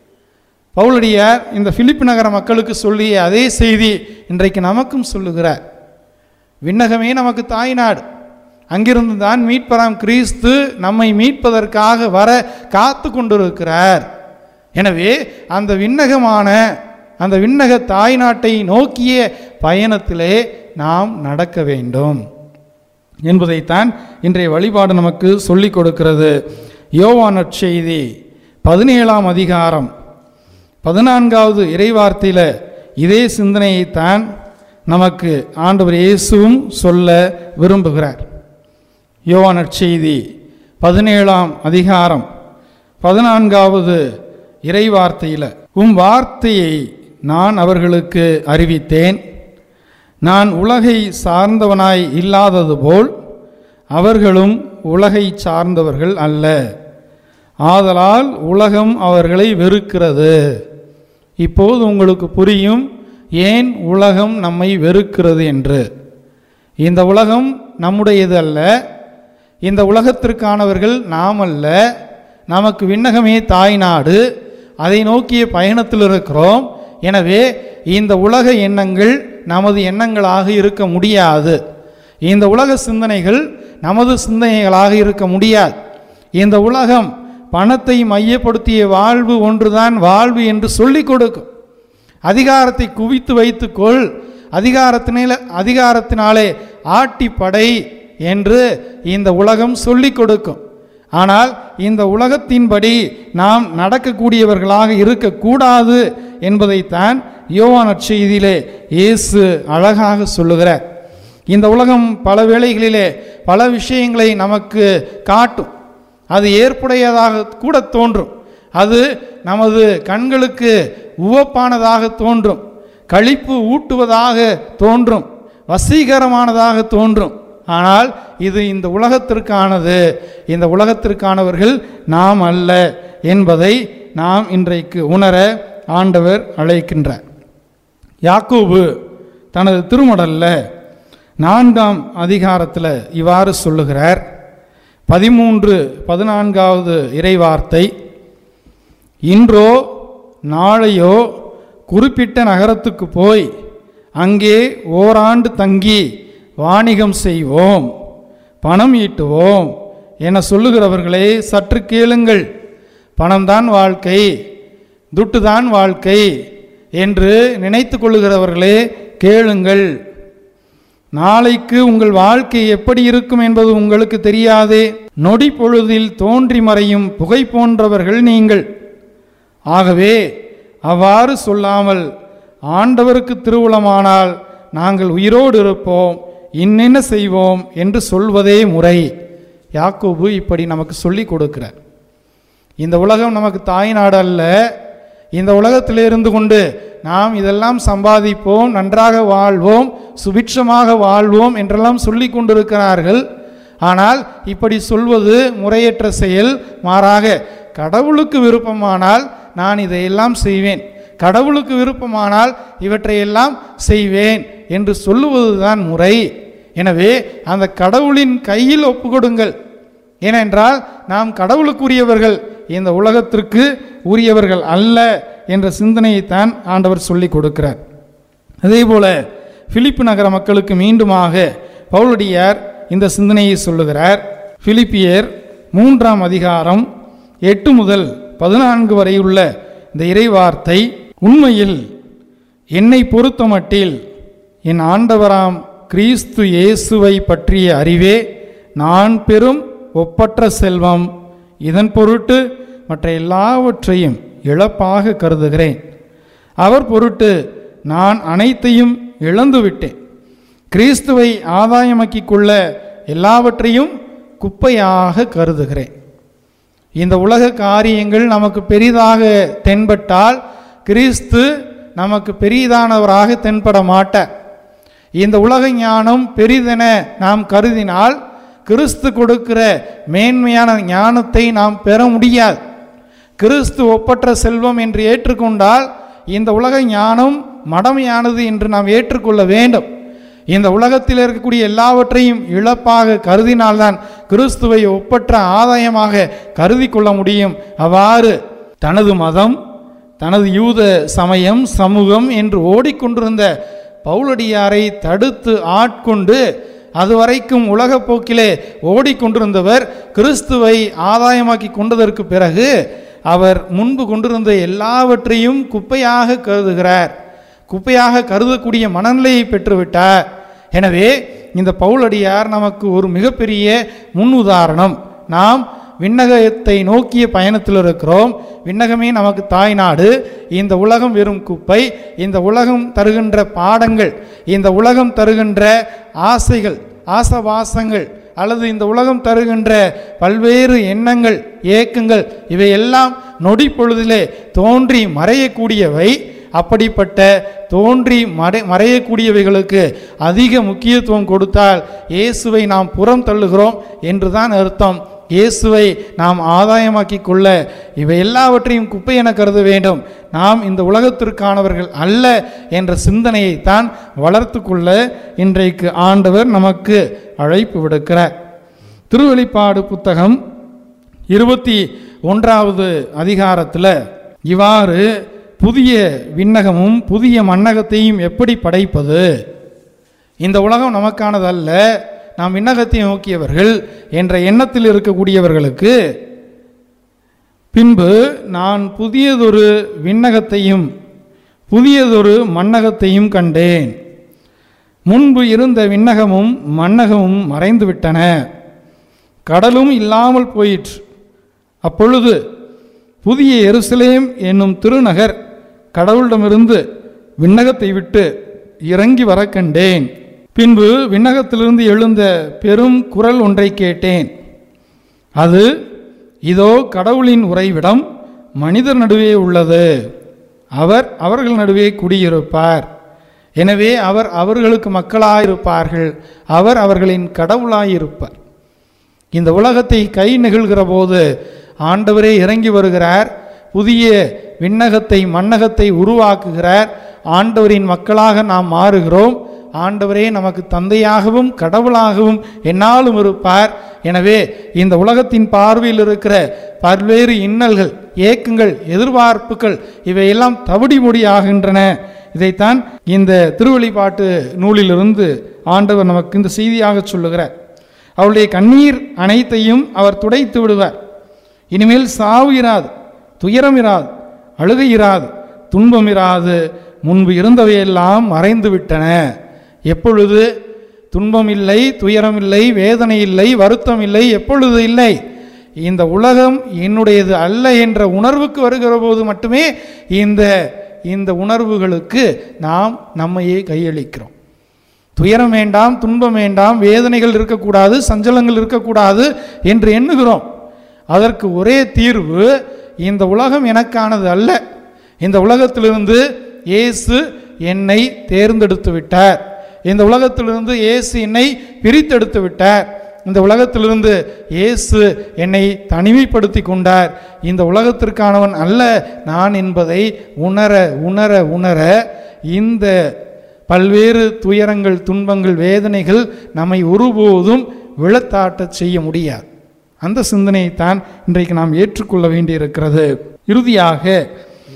பவுலடியார் இந்த பிலிப்பு நகர மக்களுக்கு சொல்லிய அதே செய்தி இன்றைக்கு நமக்கும் சொல்லுகிறார் விண்ணகமே நமக்கு தாய்நாடு அங்கிருந்து தான் மீட்பராம் கிறிஸ்து நம்மை மீட்பதற்காக வர காத்து கொண்டிருக்கிறார் எனவே அந்த விண்ணகமான அந்த விண்ணக தாய்நாட்டை நோக்கிய பயணத்திலே நாம் நடக்க வேண்டும் என்பதைத்தான் இன்றைய வழிபாடு நமக்கு சொல்லிக் கொடுக்கிறது யோவான் நற்செய்தி பதினேழாம் அதிகாரம் பதினான்காவது இறைவார்த்தையில் இதே சிந்தனையைத்தான் நமக்கு ஆண்டவர் இயேசுவும் சொல்ல விரும்புகிறார் யோவான் நற்செய்தி பதினேழாம் அதிகாரம் பதினான்காவது இறைவார்த்தையில் உம் வார்த்தையை நான் அவர்களுக்கு அறிவித்தேன் நான் உலகை சார்ந்தவனாய் இல்லாதது போல் அவர்களும் உலகை சார்ந்தவர்கள் அல்ல ஆதலால் உலகம் அவர்களை வெறுக்கிறது இப்போது உங்களுக்கு புரியும் ஏன் உலகம் நம்மை வெறுக்கிறது என்று இந்த உலகம் நம்முடையது அல்ல இந்த உலகத்திற்கானவர்கள் நாம் அல்ல நமக்கு விண்ணகமே தாய் நாடு அதை நோக்கிய பயணத்தில் இருக்கிறோம் எனவே இந்த உலக எண்ணங்கள் நமது எண்ணங்களாக இருக்க முடியாது இந்த உலக சிந்தனைகள் நமது சிந்தனைகளாக இருக்க முடியாது இந்த உலகம் பணத்தை மையப்படுத்திய வாழ்வு ஒன்றுதான் வாழ்வு என்று சொல்லிக் கொடுக்கும் அதிகாரத்தை குவித்து வைத்துக்கொள் அதிகாரத்தினால அதிகாரத்தினாலே ஆட்டி படை என்று இந்த உலகம் சொல்லிக் கொடுக்கும் ஆனால் இந்த உலகத்தின்படி நாம் நடக்கக்கூடியவர்களாக இருக்கக்கூடாது என்பதைத்தான் யோவான் செய்தியிலே இயேசு அழகாக சொல்லுகிறார் இந்த உலகம் பல வேளைகளிலே பல விஷயங்களை நமக்கு காட்டும் அது ஏற்புடையதாக கூட தோன்றும் அது நமது கண்களுக்கு உவப்பானதாக தோன்றும் களிப்பு ஊட்டுவதாக தோன்றும் வசீகரமானதாக தோன்றும் ஆனால் இது இந்த உலகத்திற்கானது இந்த உலகத்திற்கானவர்கள் நாம் அல்ல என்பதை நாம் இன்றைக்கு உணர ஆண்டவர் அழைக்கின்றார் யாக்கோபு தனது திருமடல்ல நான்காம் அதிகாரத்தில் இவ்வாறு சொல்லுகிறார் பதிமூன்று பதினான்காவது இறைவார்த்தை இன்றோ நாளையோ குறிப்பிட்ட நகரத்துக்கு போய் அங்கே ஓராண்டு தங்கி வாணிகம் செய்வோம் பணம் ஈட்டுவோம் என சொல்லுகிறவர்களே சற்று கேளுங்கள் பணம்தான் வாழ்க்கை துட்டுதான் வாழ்க்கை என்று நினைத்து கொள்ளுகிறவர்களே கேளுங்கள் நாளைக்கு உங்கள் வாழ்க்கை எப்படி இருக்கும் என்பது உங்களுக்கு தெரியாதே நொடி பொழுதில் தோன்றி மறையும் புகை போன்றவர்கள் நீங்கள் ஆகவே அவ்வாறு சொல்லாமல் ஆண்டவருக்கு திருவுளமானால் நாங்கள் உயிரோடு இருப்போம் இன்னென்ன செய்வோம் என்று சொல்வதே முறை யாக்கோபு இப்படி நமக்கு சொல்லி கொடுக்கிறார் இந்த உலகம் நமக்கு தாய்நாடு அல்ல இந்த உலகத்தில் இருந்து கொண்டு நாம் இதெல்லாம் சம்பாதிப்போம் நன்றாக வாழ்வோம் சுபிட்சமாக வாழ்வோம் என்றெல்லாம் சொல்லி கொண்டிருக்கிறார்கள் ஆனால் இப்படி சொல்வது முறையற்ற செயல் மாறாக கடவுளுக்கு விருப்பமானால் நான் இதையெல்லாம் செய்வேன் கடவுளுக்கு விருப்பமானால் இவற்றையெல்லாம் செய்வேன் என்று சொல்லுவதுதான் முறை எனவே அந்த கடவுளின் கையில் ஒப்புக்கொடுங்கள் ஏனென்றால் நாம் கடவுளுக்குரியவர்கள் இந்த உலகத்திற்கு உரியவர்கள் அல்ல என்ற சிந்தனையைத்தான் ஆண்டவர் சொல்லிக் கொடுக்கிறார் அதேபோல பிலிப்பு நகர மக்களுக்கு மீண்டுமாக பவுலடியார் இந்த சிந்தனையை சொல்லுகிறார் பிலிப்பியர் மூன்றாம் அதிகாரம் எட்டு முதல் பதினான்கு வரையுள்ள இந்த இறைவார்த்தை உண்மையில் என்னை பொறுத்தமட்டில் என் ஆண்டவராம் கிறிஸ்து இயேசுவை பற்றிய அறிவே நான் பெறும் ஒப்பற்ற செல்வம் இதன் பொருட்டு மற்ற எல்லாவற்றையும் இழப்பாக கருதுகிறேன் அவர் பொருட்டு நான் அனைத்தையும் இழந்துவிட்டேன் கிறிஸ்துவை ஆதாயமாக்கிக் கொள்ள எல்லாவற்றையும் குப்பையாக கருதுகிறேன் இந்த உலக காரியங்கள் நமக்கு பெரிதாக தென்பட்டால் கிறிஸ்து நமக்கு பெரிதானவராக தென்பட மாட்டார் இந்த உலக ஞானம் பெரிதென நாம் கருதினால் கிறிஸ்து கொடுக்கிற மேன்மையான ஞானத்தை நாம் பெற முடியாது கிறிஸ்து ஒப்பற்ற செல்வம் என்று ஏற்றுக்கொண்டால் இந்த உலக ஞானம் மடமையானது என்று நாம் ஏற்றுக்கொள்ள வேண்டும் இந்த உலகத்தில் இருக்கக்கூடிய எல்லாவற்றையும் இழப்பாக கருதினால்தான் கிறிஸ்துவை ஒப்பற்ற ஆதாயமாக கருதி கொள்ள முடியும் அவ்வாறு தனது மதம் தனது யூத சமயம் சமூகம் என்று ஓடிக்கொண்டிருந்த பவுலடியாரை தடுத்து ஆட்கொண்டு அதுவரைக்கும் உலகப் போக்கிலே ஓடிக்கொண்டிருந்தவர் கிறிஸ்துவை ஆதாயமாக்கி கொண்டதற்கு பிறகு அவர் முன்பு கொண்டிருந்த எல்லாவற்றையும் குப்பையாக கருதுகிறார் குப்பையாக கருதக்கூடிய மனநிலையை பெற்றுவிட்டார் எனவே இந்த பவுலடியார் நமக்கு ஒரு மிகப்பெரிய முன் உதாரணம் நாம் விண்ணகத்தை நோக்கிய பயணத்தில் இருக்கிறோம் விண்ணகமே நமக்கு தாய்நாடு இந்த உலகம் வெறும் குப்பை இந்த உலகம் தருகின்ற பாடங்கள் இந்த உலகம் தருகின்ற ஆசைகள் ஆசவாசங்கள் அல்லது இந்த உலகம் தருகின்ற பல்வேறு எண்ணங்கள் ஏக்கங்கள் இவையெல்லாம் நொடி பொழுதிலே தோன்றி மறையக்கூடியவை அப்படிப்பட்ட தோன்றி மறை மறையக்கூடியவைகளுக்கு அதிக முக்கியத்துவம் கொடுத்தால் இயேசுவை நாம் புறம் தள்ளுகிறோம் என்றுதான் அர்த்தம் இயேசுவை நாம் ஆதாயமாக்கி கொள்ள இவை எல்லாவற்றையும் குப்பை என கருத வேண்டும் நாம் இந்த உலகத்திற்கானவர்கள் அல்ல என்ற சிந்தனையைத்தான் வளர்த்து கொள்ள இன்றைக்கு ஆண்டவர் நமக்கு அழைப்பு விடுக்கிறார் திருவெளிப்பாடு புத்தகம் இருபத்தி ஒன்றாவது அதிகாரத்தில் இவ்வாறு புதிய விண்ணகமும் புதிய மண்ணகத்தையும் எப்படி படைப்பது இந்த உலகம் நமக்கானதல்ல நாம் விண்ணகத்தை நோக்கியவர்கள் என்ற எண்ணத்தில் இருக்கக்கூடியவர்களுக்கு பின்பு நான் புதியதொரு விண்ணகத்தையும் புதியதொரு மண்ணகத்தையும் கண்டேன் முன்பு இருந்த விண்ணகமும் மண்ணகமும் மறைந்து விட்டன கடலும் இல்லாமல் போயிற்று அப்பொழுது புதிய எருசலேம் என்னும் திருநகர் கடவுளிடமிருந்து விண்ணகத்தை விட்டு இறங்கி வர கண்டேன் பின்பு விண்ணகத்திலிருந்து எழுந்த பெரும் குரல் ஒன்றை கேட்டேன் அது இதோ கடவுளின் உறைவிடம் மனிதர் நடுவே உள்ளது அவர் அவர்கள் நடுவே குடியிருப்பார் எனவே அவர் அவர்களுக்கு மக்களாயிருப்பார்கள் அவர் அவர்களின் கடவுளாயிருப்பார் இந்த உலகத்தை கை நெகிழ்கிற போது ஆண்டவரே இறங்கி வருகிறார் புதிய விண்ணகத்தை மண்ணகத்தை உருவாக்குகிறார் ஆண்டவரின் மக்களாக நாம் மாறுகிறோம் ஆண்டவரே நமக்கு தந்தையாகவும் கடவுளாகவும் என்னாலும் இருப்பார் எனவே இந்த உலகத்தின் பார்வையில் இருக்கிற பல்வேறு இன்னல்கள் ஏக்கங்கள் எதிர்பார்ப்புகள் இவையெல்லாம் தவிடி ஆகின்றன இதைத்தான் இந்த திருவெளிப்பாட்டு நூலிலிருந்து ஆண்டவர் நமக்கு இந்த செய்தியாக சொல்லுகிறார் அவருடைய கண்ணீர் அனைத்தையும் அவர் துடைத்து விடுவார் இனிமேல் சாவு இராது துயரம் இராது அழுகை இராது துன்பம் இராது முன்பு இருந்தவையெல்லாம் மறைந்து விட்டன எப்பொழுது துன்பம் இல்லை துயரம் இல்லை வேதனை இல்லை வருத்தம் இல்லை எப்பொழுது இல்லை இந்த உலகம் என்னுடையது அல்ல என்ற உணர்வுக்கு வருகிற போது மட்டுமே இந்த இந்த உணர்வுகளுக்கு நாம் நம்மையே கையளிக்கிறோம் துயரம் வேண்டாம் துன்பம் வேண்டாம் வேதனைகள் இருக்கக்கூடாது சஞ்சலங்கள் இருக்கக்கூடாது என்று எண்ணுகிறோம் அதற்கு ஒரே தீர்வு இந்த உலகம் எனக்கானது அல்ல இந்த உலகத்திலிருந்து இயேசு என்னை தேர்ந்தெடுத்து விட்டார் இந்த உலகத்திலிருந்து இயேசு என்னை பிரித்தெடுத்து விட்டார் இந்த உலகத்திலிருந்து இயேசு என்னை தனிமைப்படுத்தி கொண்டார் இந்த உலகத்திற்கானவன் அல்ல நான் என்பதை உணர உணர உணர இந்த பல்வேறு துயரங்கள் துன்பங்கள் வேதனைகள் நம்மை ஒருபோதும் விழத்தாட்டச் செய்ய முடியாது அந்த சிந்தனையைத்தான் இன்றைக்கு நாம் ஏற்றுக்கொள்ள வேண்டியிருக்கிறது இறுதியாக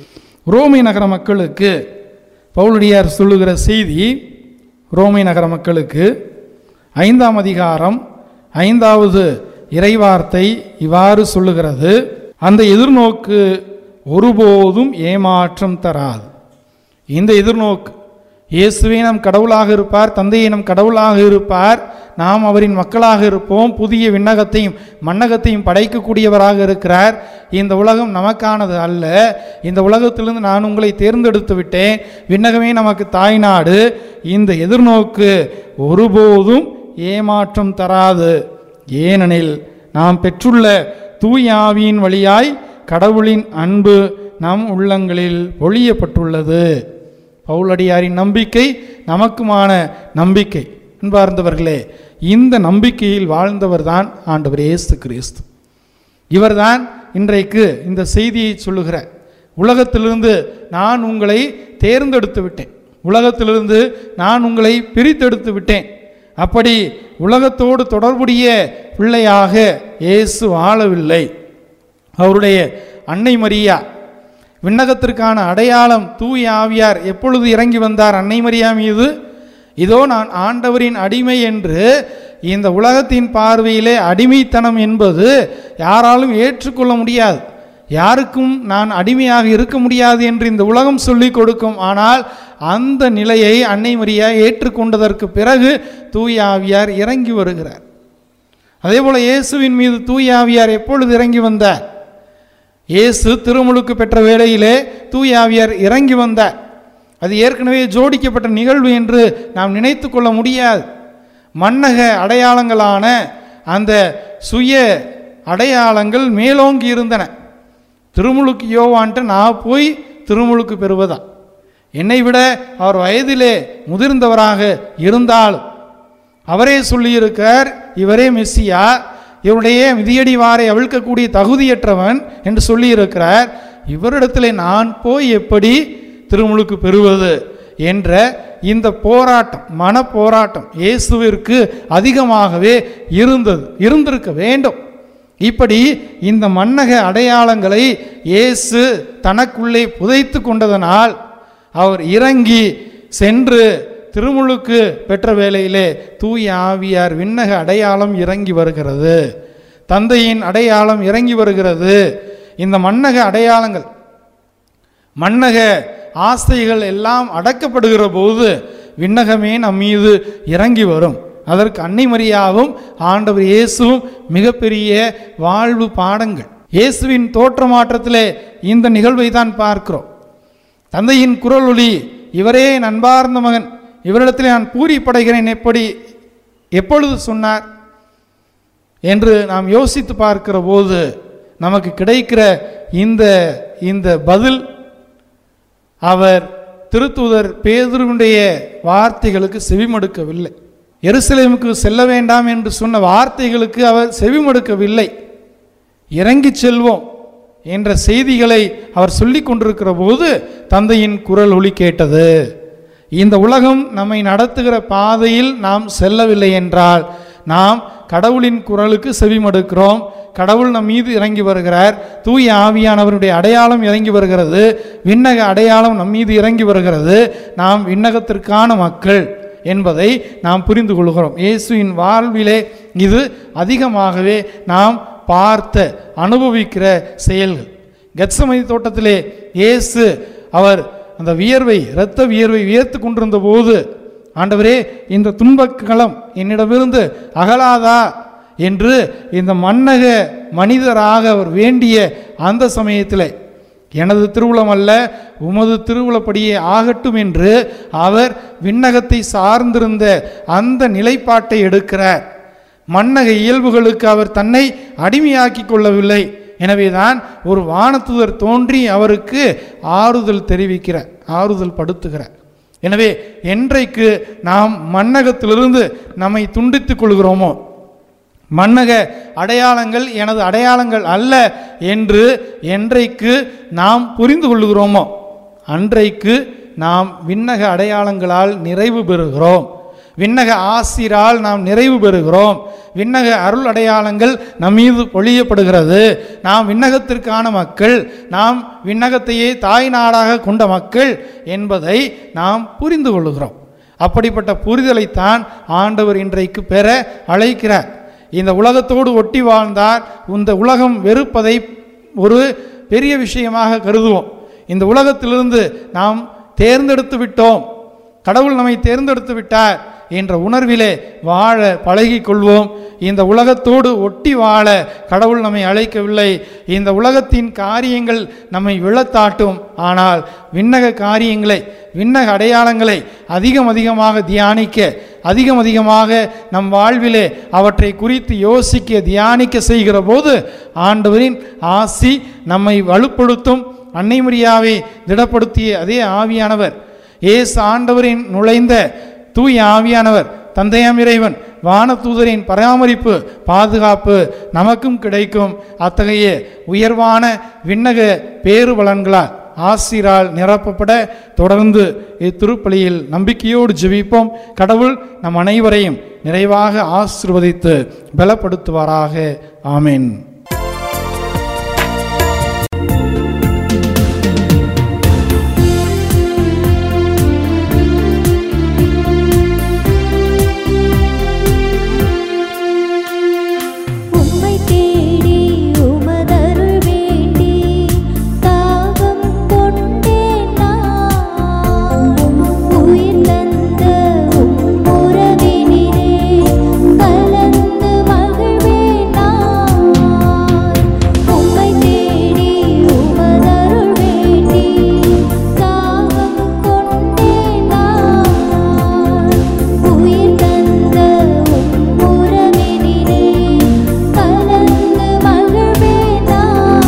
ரோமை நகர மக்களுக்கு பவுலடியார் சொல்லுகிற செய்தி ரோமை நகர மக்களுக்கு ஐந்தாம் அதிகாரம் ஐந்தாவது இறைவார்த்தை இவ்வாறு சொல்லுகிறது அந்த எதிர்நோக்கு ஒருபோதும் ஏமாற்றம் தராது இந்த எதிர்நோக்கு இயேசுவே நம் கடவுளாக இருப்பார் தந்தையை நம் கடவுளாக இருப்பார் நாம் அவரின் மக்களாக இருப்போம் புதிய விண்ணகத்தையும் மண்ணகத்தையும் படைக்கக்கூடியவராக இருக்கிறார் இந்த உலகம் நமக்கானது அல்ல இந்த உலகத்திலிருந்து நான் உங்களை தேர்ந்தெடுத்து விட்டேன் விண்ணகமே நமக்கு தாய்நாடு இந்த எதிர்நோக்கு ஒருபோதும் ஏமாற்றம் தராது ஏனெனில் நாம் பெற்றுள்ள தூய ஆவியின் வழியாய் கடவுளின் அன்பு நம் உள்ளங்களில் பொழியப்பட்டுள்ளது பவுலடியாரின் நம்பிக்கை நமக்குமான நம்பிக்கை அன்பார்ந்தவர்களே இந்த நம்பிக்கையில் வாழ்ந்தவர் தான் ஆண்டவர் இயேசு கிறிஸ்து இவர்தான் இன்றைக்கு இந்த செய்தியை சொல்லுகிறார் உலகத்திலிருந்து நான் உங்களை தேர்ந்தெடுத்து விட்டேன் உலகத்திலிருந்து நான் உங்களை பிரித்தெடுத்து விட்டேன் அப்படி உலகத்தோடு தொடர்புடைய பிள்ளையாக இயேசு வாழவில்லை அவருடைய அன்னை மரியா விண்ணகத்திற்கான அடையாளம் தூய ஆவியார் எப்பொழுது இறங்கி வந்தார் அன்னை மரியா மீது இதோ நான் ஆண்டவரின் அடிமை என்று இந்த உலகத்தின் பார்வையிலே அடிமைத்தனம் என்பது யாராலும் ஏற்றுக்கொள்ள முடியாது யாருக்கும் நான் அடிமையாக இருக்க முடியாது என்று இந்த உலகம் சொல்லிக் கொடுக்கும் ஆனால் அந்த நிலையை அன்னை மரியா ஏற்றுக்கொண்டதற்கு பிறகு தூய ஆவியார் இறங்கி வருகிறார் அதே போல இயேசுவின் மீது தூய ஆவியார் எப்பொழுது இறங்கி வந்தார் இயேசு திருமுழுக்கு பெற்ற வேளையிலே தூய ஆவியார் இறங்கி வந்தார் அது ஏற்கனவே ஜோடிக்கப்பட்ட நிகழ்வு என்று நாம் நினைத்து கொள்ள முடியாது மன்னக அடையாளங்களான அந்த சுய அடையாளங்கள் மேலோங்கி இருந்தன திருமுழுக்கு யோவான்ட்டு நான் போய் திருமுழுக்கு பெறுவதா என்னை விட அவர் வயதிலே முதிர்ந்தவராக இருந்தாலும் அவரே சொல்லியிருக்கார் இவரே மெஸ்ஸியா இவருடைய மிதியடி வாரை அவிழ்க்கக்கூடிய தகுதியற்றவன் என்று சொல்லியிருக்கிறார் இவரிடத்திலே நான் போய் எப்படி திருமுழுக்கு பெறுவது என்ற இந்த போராட்டம் மன போராட்டம் இயேசுவிற்கு அதிகமாகவே இருந்தது இருந்திருக்க வேண்டும் இப்படி இந்த மன்னக அடையாளங்களை இயேசு தனக்குள்ளே புதைத்து கொண்டதனால் அவர் இறங்கி சென்று திருமுழுக்கு பெற்ற வேளையிலே தூய ஆவியார் விண்ணக அடையாளம் இறங்கி வருகிறது தந்தையின் அடையாளம் இறங்கி வருகிறது இந்த மன்னக அடையாளங்கள் மன்னக ஆசைகள் எல்லாம் அடக்கப்படுகிற போது விண்ணகமே நம் மீது இறங்கி வரும் அதற்கு அன்னை மரியாவும் ஆண்டவர் இயேசுவும் மிகப்பெரிய வாழ்வு பாடங்கள் இயேசுவின் தோற்றமாற்றத்திலே இந்த நிகழ்வை தான் பார்க்கிறோம் தந்தையின் குரல் ஒளி இவரே என் அன்பார்ந்த மகன் இவரிடத்தில் நான் பூரி படைகிறேன் எப்படி எப்பொழுது சொன்னார் என்று நாம் யோசித்து பார்க்கிற போது நமக்கு கிடைக்கிற இந்த இந்த பதில் அவர் திருத்தூதர் பேதுருடைய வார்த்தைகளுக்கு செவிமடுக்கவில்லை எருசலேமுக்கு செல்ல வேண்டாம் என்று சொன்ன வார்த்தைகளுக்கு அவர் செவிமடுக்கவில்லை இறங்கிச் செல்வோம் என்ற செய்திகளை அவர் சொல்லிக் கொண்டிருக்கிற போது தந்தையின் குரல் ஒலி கேட்டது இந்த உலகம் நம்மை நடத்துகிற பாதையில் நாம் செல்லவில்லை என்றால் நாம் கடவுளின் குரலுக்கு செவிமடுக்கிறோம் கடவுள் நம் மீது இறங்கி வருகிறார் தூய ஆவியானவருடைய அடையாளம் இறங்கி வருகிறது விண்ணக அடையாளம் நம் மீது இறங்கி வருகிறது நாம் விண்ணகத்திற்கான மக்கள் என்பதை நாம் புரிந்து கொள்கிறோம் இயேசுவின் வாழ்விலே இது அதிகமாகவே நாம் பார்த்த அனுபவிக்கிற செயல்கள் கெத்சமதி தோட்டத்திலே இயேசு அவர் அந்த வியர்வை இரத்த வியர்வை வியர்த்து கொண்டிருந்த போது ஆண்டவரே இந்த துன்பக்களம் என்னிடமிருந்து அகலாதா என்று இந்த மன்னக மனிதராக அவர் வேண்டிய அந்த சமயத்தில் எனது திருவுளம் அல்ல உமது திருவுளப்படியே ஆகட்டும் என்று அவர் விண்ணகத்தை சார்ந்திருந்த அந்த நிலைப்பாட்டை எடுக்கிறார் மன்னக இயல்புகளுக்கு அவர் தன்னை அடிமையாக்கி கொள்ளவில்லை எனவேதான் ஒரு வானத்துதர் தோன்றி அவருக்கு ஆறுதல் தெரிவிக்கிறார் ஆறுதல் படுத்துகிறார் எனவே என்றைக்கு நாம் மன்னகத்திலிருந்து நம்மை துண்டித்துக் கொள்கிறோமோ மன்னக அடையாளங்கள் எனது அடையாளங்கள் அல்ல என்று என்றைக்கு நாம் புரிந்து கொள்ளுகிறோமோ அன்றைக்கு நாம் விண்ணக அடையாளங்களால் நிறைவு பெறுகிறோம் விண்ணக ஆசிரால் நாம் நிறைவு பெறுகிறோம் விண்ணக அருள் அடையாளங்கள் நம் மீது பொழியப்படுகிறது நாம் விண்ணகத்திற்கான மக்கள் நாம் விண்ணகத்தையே தாய் நாடாக கொண்ட மக்கள் என்பதை நாம் புரிந்து கொள்கிறோம் அப்படிப்பட்ட புரிதலைத்தான் ஆண்டவர் இன்றைக்கு பெற அழைக்கிறார் இந்த உலகத்தோடு ஒட்டி வாழ்ந்தால் இந்த உலகம் வெறுப்பதை ஒரு பெரிய விஷயமாக கருதுவோம் இந்த உலகத்திலிருந்து நாம் தேர்ந்தெடுத்து விட்டோம் கடவுள் நம்மை தேர்ந்தெடுத்து விட்டார் என்ற உணர்விலே வாழ பழகிக் கொள்வோம் இந்த உலகத்தோடு ஒட்டி வாழ கடவுள் நம்மை அழைக்கவில்லை இந்த உலகத்தின் காரியங்கள் நம்மை விழத்தாட்டும் ஆனால் விண்ணக காரியங்களை விண்ணக அடையாளங்களை அதிகம் அதிகமாக தியானிக்க அதிகம் அதிகமாக நம் வாழ்விலே அவற்றை குறித்து யோசிக்க தியானிக்க செய்கிற போது ஆண்டவரின் ஆசி நம்மை வலுப்படுத்தும் அன்னை மரியாவை திடப்படுத்திய அதே ஆவியானவர் ஏசு ஆண்டவரின் நுழைந்த தூய ஆவியானவர் தந்தையாம் இறைவன் வானதூதரின் பராமரிப்பு பாதுகாப்பு நமக்கும் கிடைக்கும் அத்தகைய உயர்வான விண்ணக பேறு பலன்களால் ஆசிரால் நிரப்பப்பட தொடர்ந்து இத்திருப்பலியில் நம்பிக்கையோடு ஜெபிப்போம் கடவுள் நம் அனைவரையும் நிறைவாக ஆசிர்வதித்து பலப்படுத்துவாராக ஆமென் உம்மை தேடி உமதருள் வேண்டி தாகம் கொண்டேன் நான் உயிர் தந்த உம் உறவினிலே கலந்து மகிழ்வேன் நான் உம்மை தேடி உமதருள் வேண்டி தாகம் கொண்டேன் நான் உயிர் தந்த உம் உறவினிலே கலந்து மகிழ்வேன் நான்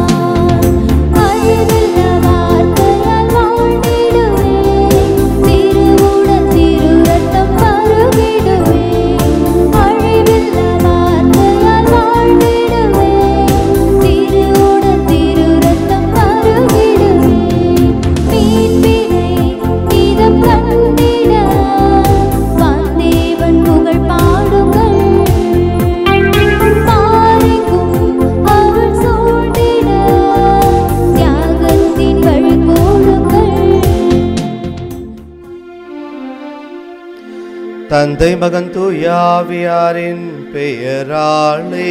அழிவில்ல வார்த்தையால் வாழ்ந்திடுவேன் திருவுடல் திருரத்தம் பருகிடுவேன் அழிவில்ல வார்த்தையால் வாழ்ந்திடுவேன் திருவுடல் திருரத்தம் பருகிடுவேன் மீன்பினை இதம் கண்டிட வான்தேவன் புகழ் பாடுங்கள் பாரிக்கும் அருள் சூழ்ந்திட தியாகத்தின் வழி போடுங்கள் தந்தை மகன் தூயாவியாரின் பெயராலே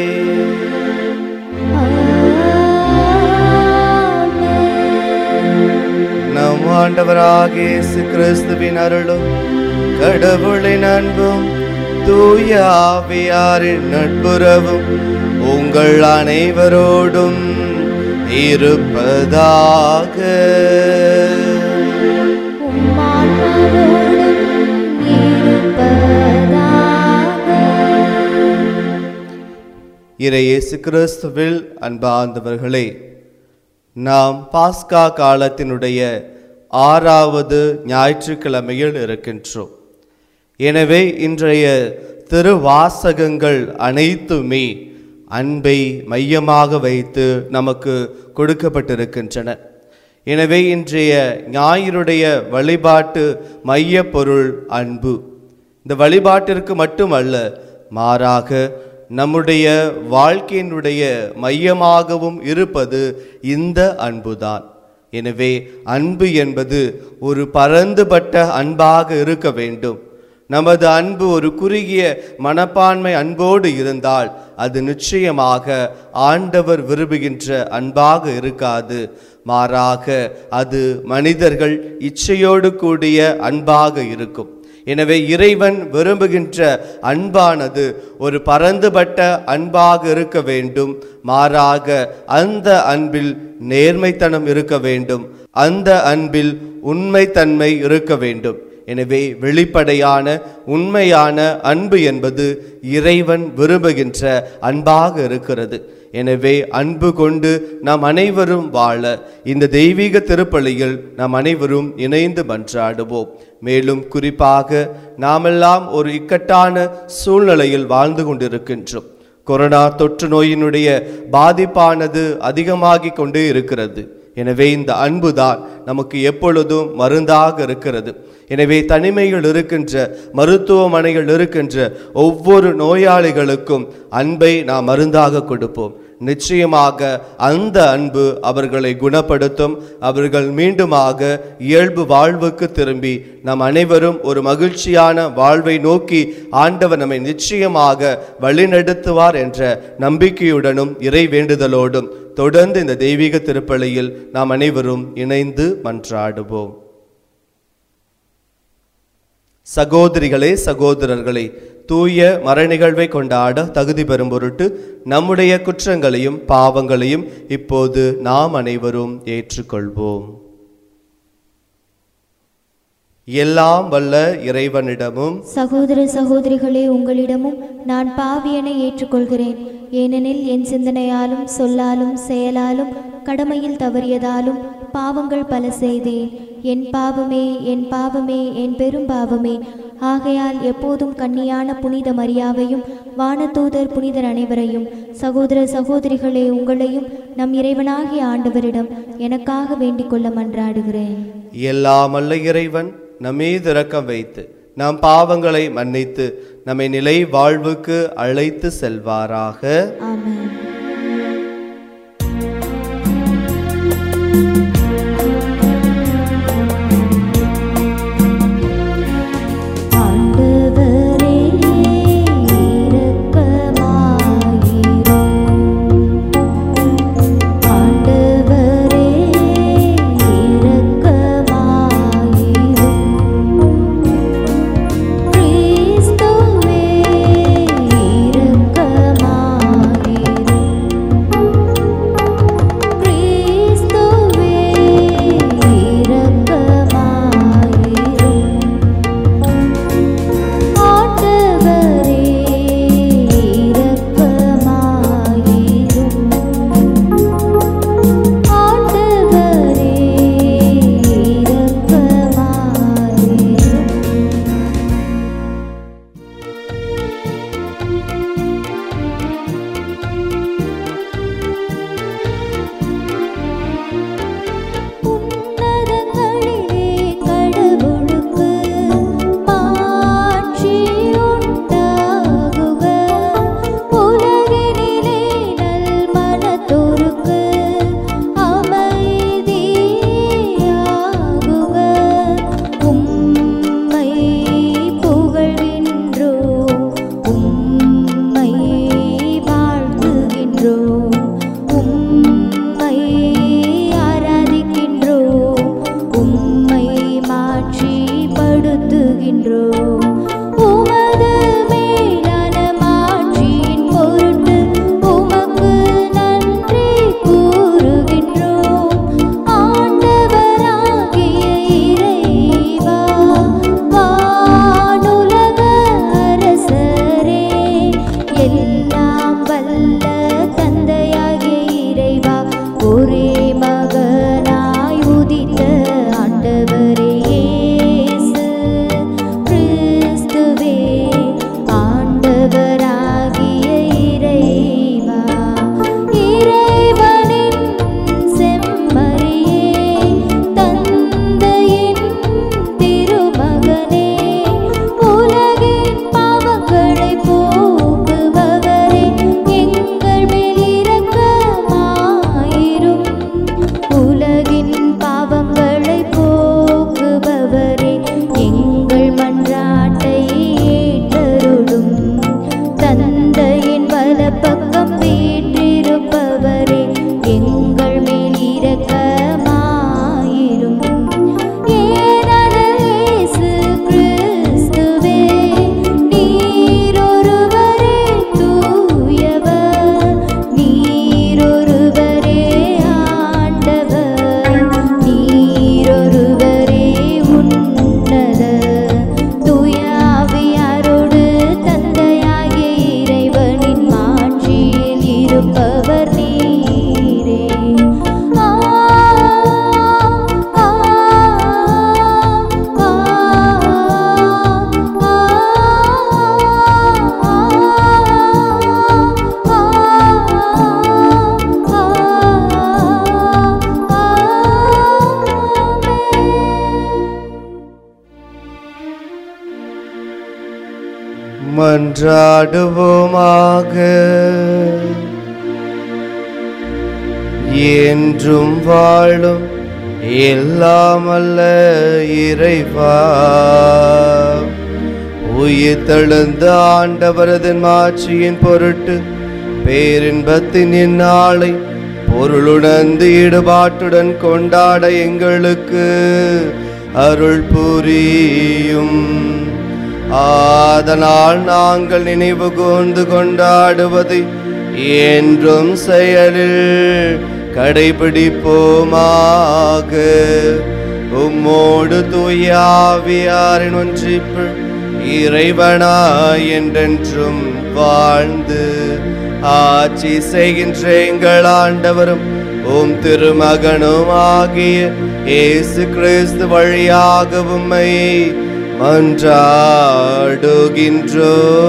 நம் ஆண்டவராகிய இயேசு கிறிஸ்துவின் அருளும் கடவுளின் அன்பும் தூயாவியாரின் நட்புறவும் உங்கள் அனைவரோடும் இருப்பதாக உம்மான்மாவோடும் இருப்பதாக இறை இயேசு கிறிஸ்துவில் அன்பார்ந்தவர்களே நாம் பாஸ்கா காலத்தினுடைய ஆறாவது ஞாயிற்றுக்கிழமையில் இருக்கின்றோம் எனவே இன்றைய திருவாசகங்கள் அனைத்துமே அன்பை மையமாக வைத்து நமக்கு கொடுக்கப்பட்டிருக்கின்றன எனவே இன்றைய ஞாயிறுடைய வழிபாட்டு மைய பொருள் அன்பு இந்த வழிபாட்டிற்கு மட்டுமல்ல மாறாக நம்முடைய வாழ்க்கையினுடைய மையமாகவும் இருப்பது இந்த அன்புதான் எனவே அன்பு என்பது ஒரு பரந்துபட்ட அன்பாக இருக்க வேண்டும் நமது அன்பு ஒரு குறுகிய மனப்பான்மை அன்போடு இருந்தால் அது நிச்சயமாக ஆண்டவர் விரும்புகின்ற அன்பாக இருக்காது மாறாக அது மனிதர்கள் இச்சையோடு கூடிய அன்பாக இருக்கும் எனவே இறைவன் விரும்புகின்ற அன்பானது ஒரு பரந்துபட்ட அன்பாக இருக்க வேண்டும் மாறாக அந்த அன்பில் நேர்மைத்தனம் இருக்க வேண்டும் அந்த அன்பில் உண்மைத்தன்மை இருக்க வேண்டும் எனவே வெளிப்படையான உண்மையான அன்பு என்பது இறைவன் விரும்புகின்ற அன்பாக இருக்கிறது எனவே அன்பு கொண்டு நாம் அனைவரும் வாழ இந்த தெய்வீக திருப்பலியில் நாம் அனைவரும் இணைந்து மன்றாடுவோம் மேலும் குறிப்பாக நாமெல்லாம் ஒரு இக்கட்டான சூழ்நிலையில் வாழ்ந்து கொண்டிருக்கின்றோம் கொரோனா தொற்று நோயினுடைய பாதிப்பானது அதிகமாகிக் கொண்டே இருக்கிறது எனவே இந்த அன்புதான் நமக்கு எப்பொழுதும் மருந்தாக இருக்கிறது எனவே தனிமையில் இருக்கின்ற மருத்துவமனையில் இருக்கின்ற ஒவ்வொரு நோயாளிகளுக்கும் அன்பை நாம் மருந்தாக கொடுப்போம் நிச்சயமாக அந்த அன்பு அவர்களை குணப்படுத்தும் அவர்கள் மீண்டுமாக இயல்பு வாழ்வுக்கு திரும்பி நாம் அனைவரும் ஒரு மகிழ்ச்சியான வாழ்வை நோக்கி ஆண்டவர் நம்மை நிச்சயமாக வழிநடத்துவார் என்ற நம்பிக்கையுடனும் இறை வேண்டுதலோடும் தொடர்ந்து இந்த தெய்வீக திருப்பலியில் நாம் அனைவரும் இணைந்து மன்றாடுவோம் சகோதரிகளே சகோதரர்களே தூய மரநிகழ்வை கொண்டாட தகுதி பெறும் பொருட்டு நம்முடைய குற்றங்களையும் பாவங்களையும் இப்போது நாம் அனைவரும் ஏற்றுக்கொள்வோம் எல்லாம் வல்ல இறைவனிடமும் சகோதர சகோதரிகளே உங்களிடமும் நான் பாவியனை ஏற்றுக்கொள்கிறேன் ஏனெனில் என் சிந்தனையாலும் சொல்லாலும் செயலாலும் கடமையில் தவறியதாலும் பாவங்கள் பல செய்தேன் என் பாவமே என் பாவமே என் பெரும் பாவமே ஆகையால் எப்போதும் கன்னியான புனித மரியாவையும் வானதூதர் புனிதர் அனைவரையும் சகோதர சகோதரிகளே உங்களையும் நம் இறைவனாகிய ஆண்டவரிடம் எனக்காக வேண்டிக் கொள்ள மன்றாடுகிறேன் எல்லாம் அல்ல இறைவன் நம்மீது இரக்கம் வைத்து நம் பாவங்களை மன்னித்து நம்மை நிலை வாழ்வுக்கு அழைத்து செல்வாராக ஆமென் ஆண்டவரே இரக்கமாயிரும் ஆண்டவரே இரக்கமாயிரும் கிறிஸ்துவே இரக்கமாயிரும் மன்றாடுவோமாக என்றும் வாழும் எல்லாம் அல்ல இறைவா உயிர் தெழுந்த ஆண்டவரது மாட்சியின் பொருட்டு பேரின்பத்தின் இந்நாளை பொருளுணர்ந்து ஈடுபாட்டுடன் கொண்டாட எங்களுக்கு அருள் புரியும் ஆதனால் நாங்கள் நினைவு கூர்ந்து கொண்டாடுவதை என்றும் செயலில் கடைபிடிப்போமாக உம்மோடு தூயாவியாரின் ஒன்றிப்பு இறைவனாய் என்றென்றும் வாழ்ந்து ஆட்சி செய்கின்ற எங்கள் ஆண்டவரும் உம் திருமகனும் ஆகிய இயேசு கிறிஸ்து வழியாக உம்மை மன்றாடுகின்றோ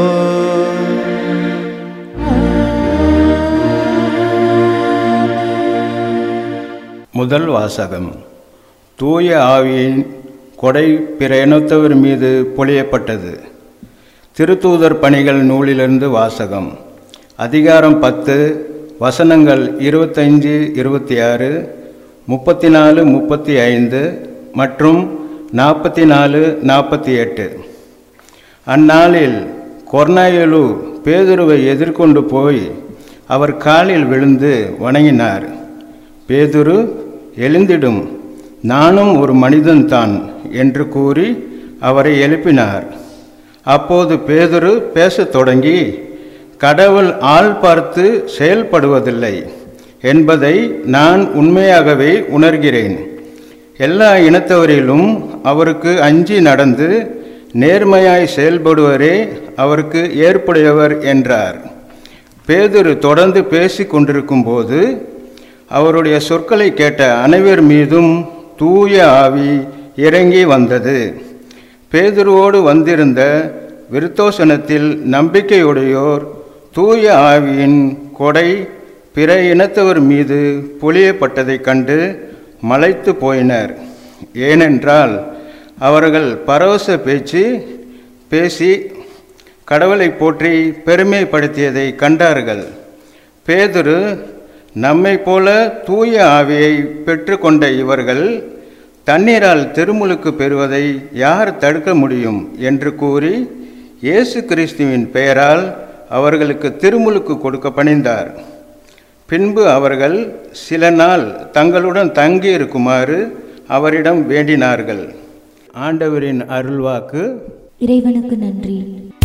முதல் வாசகம் தூய ஆவியின் கொடை பிற இனத்தவர் மீது பொழியப்பட்டது திருத்தூதர் பணிகள் நூலிலிருந்து வாசகம் அதிகாரம் பத்து வசனங்கள் இருபத்தைந்து இருபத்தி ஆறு முப்பத்தி நாலு முப்பத்தி ஐந்து மற்றும் நாற்பத்தி நாலு நாற்பத்தி எட்டு அந்நாளில் கொர்னாயலு பேதுருவை எதிர்கொண்டு போய் அவர் காலில் விழுந்து வணங்கினார் பேதுரு எழுந்திடும் நானும் ஒரு மனிதன்தான் என்று கூறி அவரை எழுப்பினார் அப்போது பேதுரு பேசத் தொடங்கி கடவுள் ஆள் பார்த்து செயல்படுவதில்லை என்பதை நான் உண்மையாகவே உணர்கிறேன் எல்லா இனத்தவரிலும் அவருக்கு அஞ்சி நடந்து நேர்மையாய் செயல்படுவரே அவருக்கு ஏற்புடையவர் என்றார் பேதுரு தொடர்ந்து பேசிக் கொண்டிருக்கும்போது அவருடைய சொற்களை கேட்ட அனைவர் மீதும் தூய ஆவி இறங்கி வந்தது பேதுருவோடு வந்திருந்த விருத்தோசனத்தில் நம்பிக்கையுடையோர் தூய ஆவியின் கொடை பிற இனத்தவர் மீது பொழியப்பட்டதைக் கண்டு மலைத்து போயினர் ஏனென்றால் அவர்கள் பரவச பேச்சு பேசி கடவுளை போற்றி பெருமைப்படுத்தியதை கண்டார்கள் பேதுரு நம்மை போல தூய ஆவியை பெற்றுக்கொண்ட இவர்கள் தண்ணீரால் திருமுழுக்கு பெறுவதை யார் தடுக்க முடியும் என்று கூறி இயேசு கிறிஸ்துவின் பெயரால் அவர்களுக்கு திருமுழுக்கு கொடுக்க பணிந்தார் பின்பு அவர்கள் சில நாள் தங்களுடன் தங்கி இருக்குமாறு அவரிடம் வேண்டினார்கள் ஆண்டவரின் அருள்வாக்கு இறைவனுக்கு நன்றி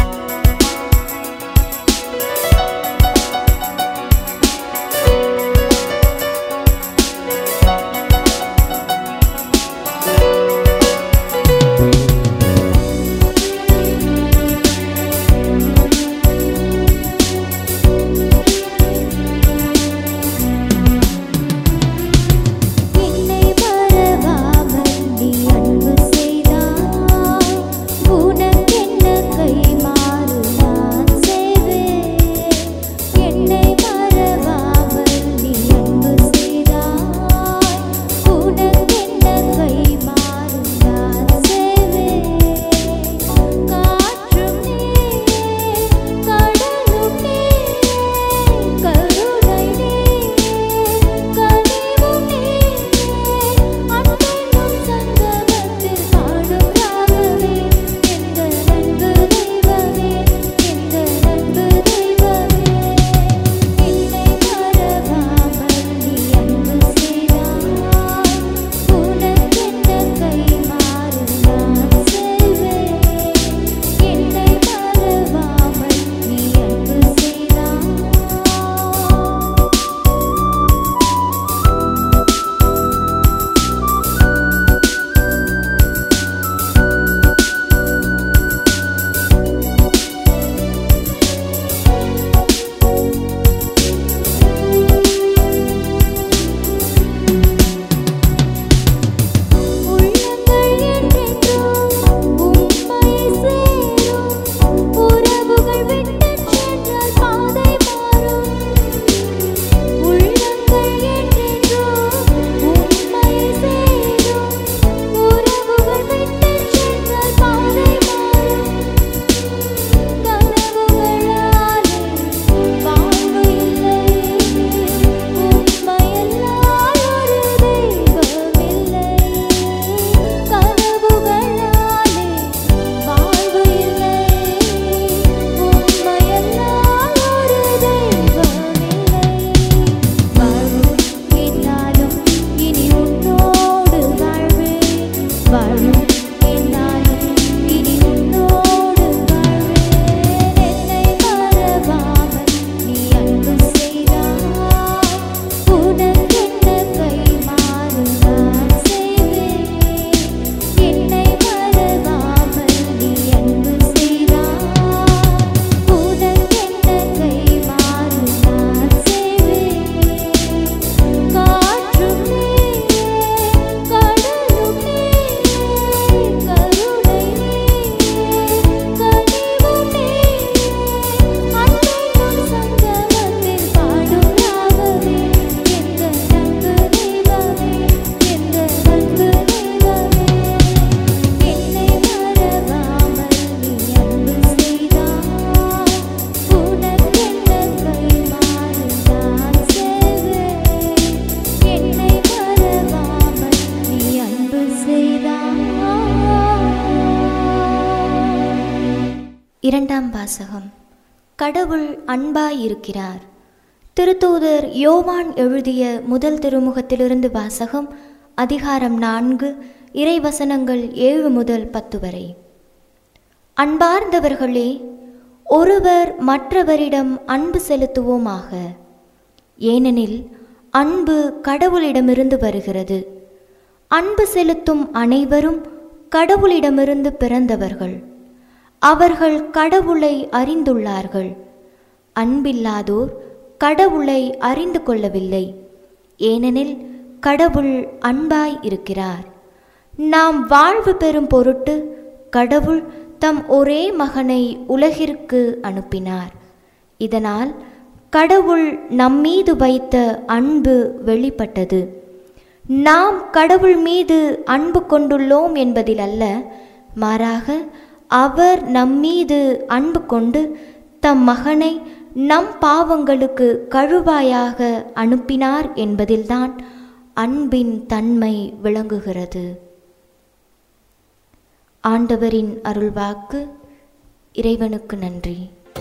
என்னை மறவாமல் நீ அன்பு செய்தாய் உனக்கென்ன கைமாறு இரண்டாம் வாசகம் கடவுள் அன்பாயிருக்கிறார் திருத்தூதர் யோவான் எழுதிய முதல் திருமுகத்திலிருந்து வாசகம் அதிகாரம் நான்கு இறைவசனங்கள் ஏழு முதல் பத்து வரை அன்பார்ந்தவர்களே ஒருவர் மற்றவரிடம் அன்பு செலுத்துவோமாக ஏனெனில் அன்பு கடவுளிடமிருந்து வருகிறது அன்பு செலுத்தும் அனைவரும் கடவுளிடமிருந்து பிறந்தவர்கள் அவர்கள் கடவுளை அறிந்துள்ளார்கள் அன்பில்லாதோர் கடவுளை அறிந்து கொள்ளவில்லை ஏனெனில் கடவுள் அன்பாய் இருக்கிறார் நாம் வாழ்வு பெறும் பொருட்டு கடவுள் தம் ஒரே மகனை உலகிற்கு அனுப்பினார் இதனால் கடவுள் நம்மீது வைத்த அன்பு வெளிப்பட்டது நாம் கடவுள் மீது அன்பு கொண்டுள்ளோம் என்பதில் அல்ல மாறாக அவர் நம்மீது அன்பு கொண்டு தம் மகனை நம் பாவங்களுக்கு கழுவாயாக அனுப்பினார் என்பதில்தான் அன்பின் தன்மை விளங்குகிறது ஆண்டவரின் அருள்வாக்கு இறைவனுக்கு நன்றி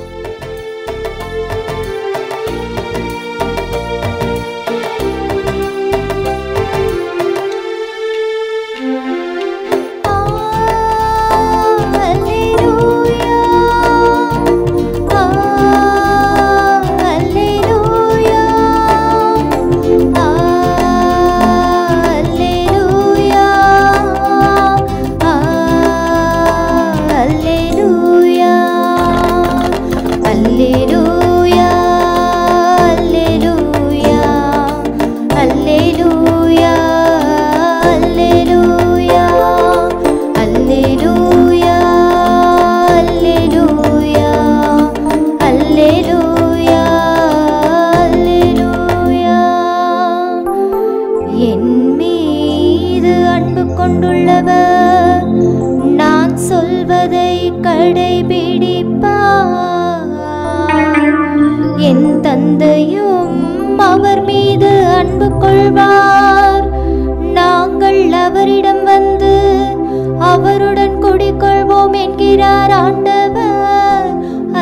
என் மீது அன்பு கொண்டுள்ளவர் நான் சொல்வதை கடைபிடிப்பார் என் தந்தையும் அவர் மீது அன்பு கொள்வார் நாங்கள் அவரிடம் வந்து அவருடன் குடிக்கொள்வோம் என்கிறார் ஆண்டவர்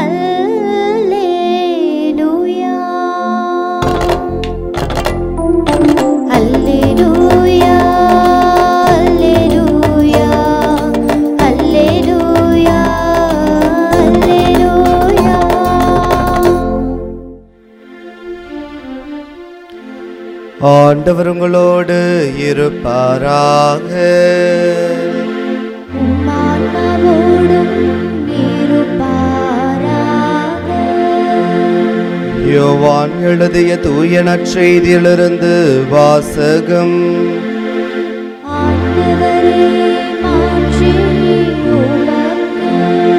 அல்லேலூயா அல்லேலூயா அல்லேலூயா அல்லேலூயா அல்லேலூயா ஆண்டவர் உங்களோடு இருப்பாராக உம்மான்மாவோடும் இருப்பாராக யோவான் எழுதிய தூய நற்செய்தியிலிருந்து வாசகம் ஆண்டவரே மாற்றி உமக்கு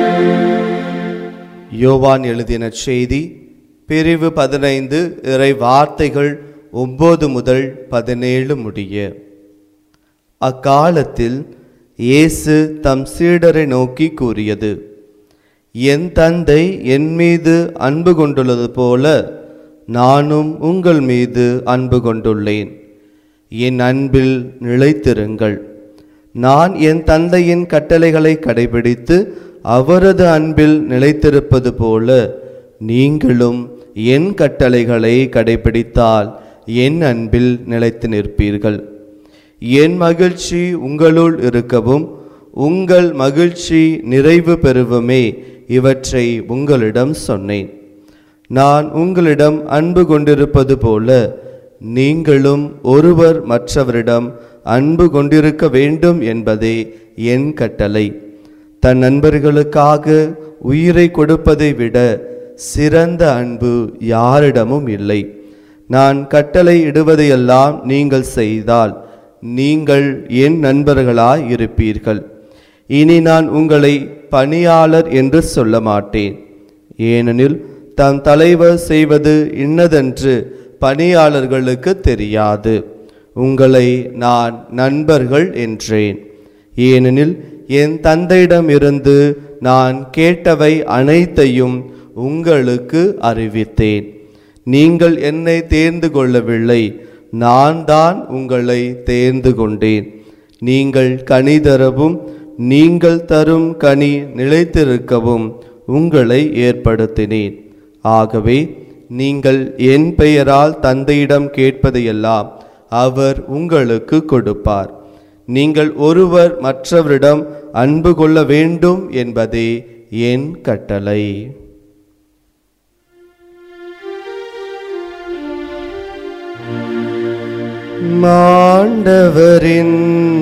யோவான் எழுதிய நற்செய்தி பிரிவு பதினைந்து இறை வார்த்தைகள் ஒன்பது முதல் பதினேழு முடிய அக்காலத்தில் இயேசு தம் சீடரை நோக்கி கூறியது என் தந்தை என் மீது அன்பு கொண்டுள்ளது போல நானும் உங்கள் மீது அன்பு கொண்டுள்ளேன் என் அன்பில் நிலைத்திருங்கள் நான் என் தந்தையின் கட்டளைகளை கடைபிடித்து அவரது அன்பில் நிலைத்திருப்பது போல நீங்களும் என் கட்டளைகளை கடைபிடித்தால் என் அன்பில் நிலைத்து நிற்பீர்கள் என் மகிழ்ச்சி உங்களுள் இருக்கவும் உங்கள் மகிழ்ச்சி நிறைவு பெறுவுமே இவற்றை உங்களிடம் சொன்னேன் நான் உங்களிடம் அன்பு கொண்டிருப்பது போல நீங்களும் ஒருவர் மற்றவரிடம் அன்பு கொண்டிருக்க வேண்டும் என்பதே என் கட்டளை தன் நண்பர்களுக்காக உயிரை கொடுப்பதை விட சிறந்த அன்பு யாரிடமும் இல்லை நான் கட்டளை இடுவதையெல்லாம் நீங்கள் செய்தால் நீங்கள் என் நண்பர்களாய் இருப்பீர்கள் இனி நான் உங்களை பணியாளர் என்று சொல்ல மாட்டேன் ஏனெனில் தம் தலைவர் செய்வது இன்னதென்று பணியாளர்களுக்கு தெரியாது உங்களை நான் நண்பர்கள் என்றேன் ஏனெனில் என் தந்தையிடமிருந்து நான் கேட்டவை அனைத்தையும் உங்களுக்கு அறிவித்தேன் நீங்கள் என்னை தேர்ந்து கொள்ளவில்லை நான் தான் உங்களை தேர்ந்து கொண்டேன் நீங்கள் கனி தரவும் நீங்கள் தரும் கனி நிலைத்திருக்கவும் உங்களை ஏற்படுத்தினேன் ஆகவே நீங்கள் என் பெயரால் தந்தையிடம் கேட்பதையெல்லாம் அவர் உங்களுக்கு கொடுப்பார் நீங்கள் ஒருவர் மற்றவரிடம் அன்பு கொள்ள வேண்டும் என்பதே என் கட்டளை மாண்டவரின்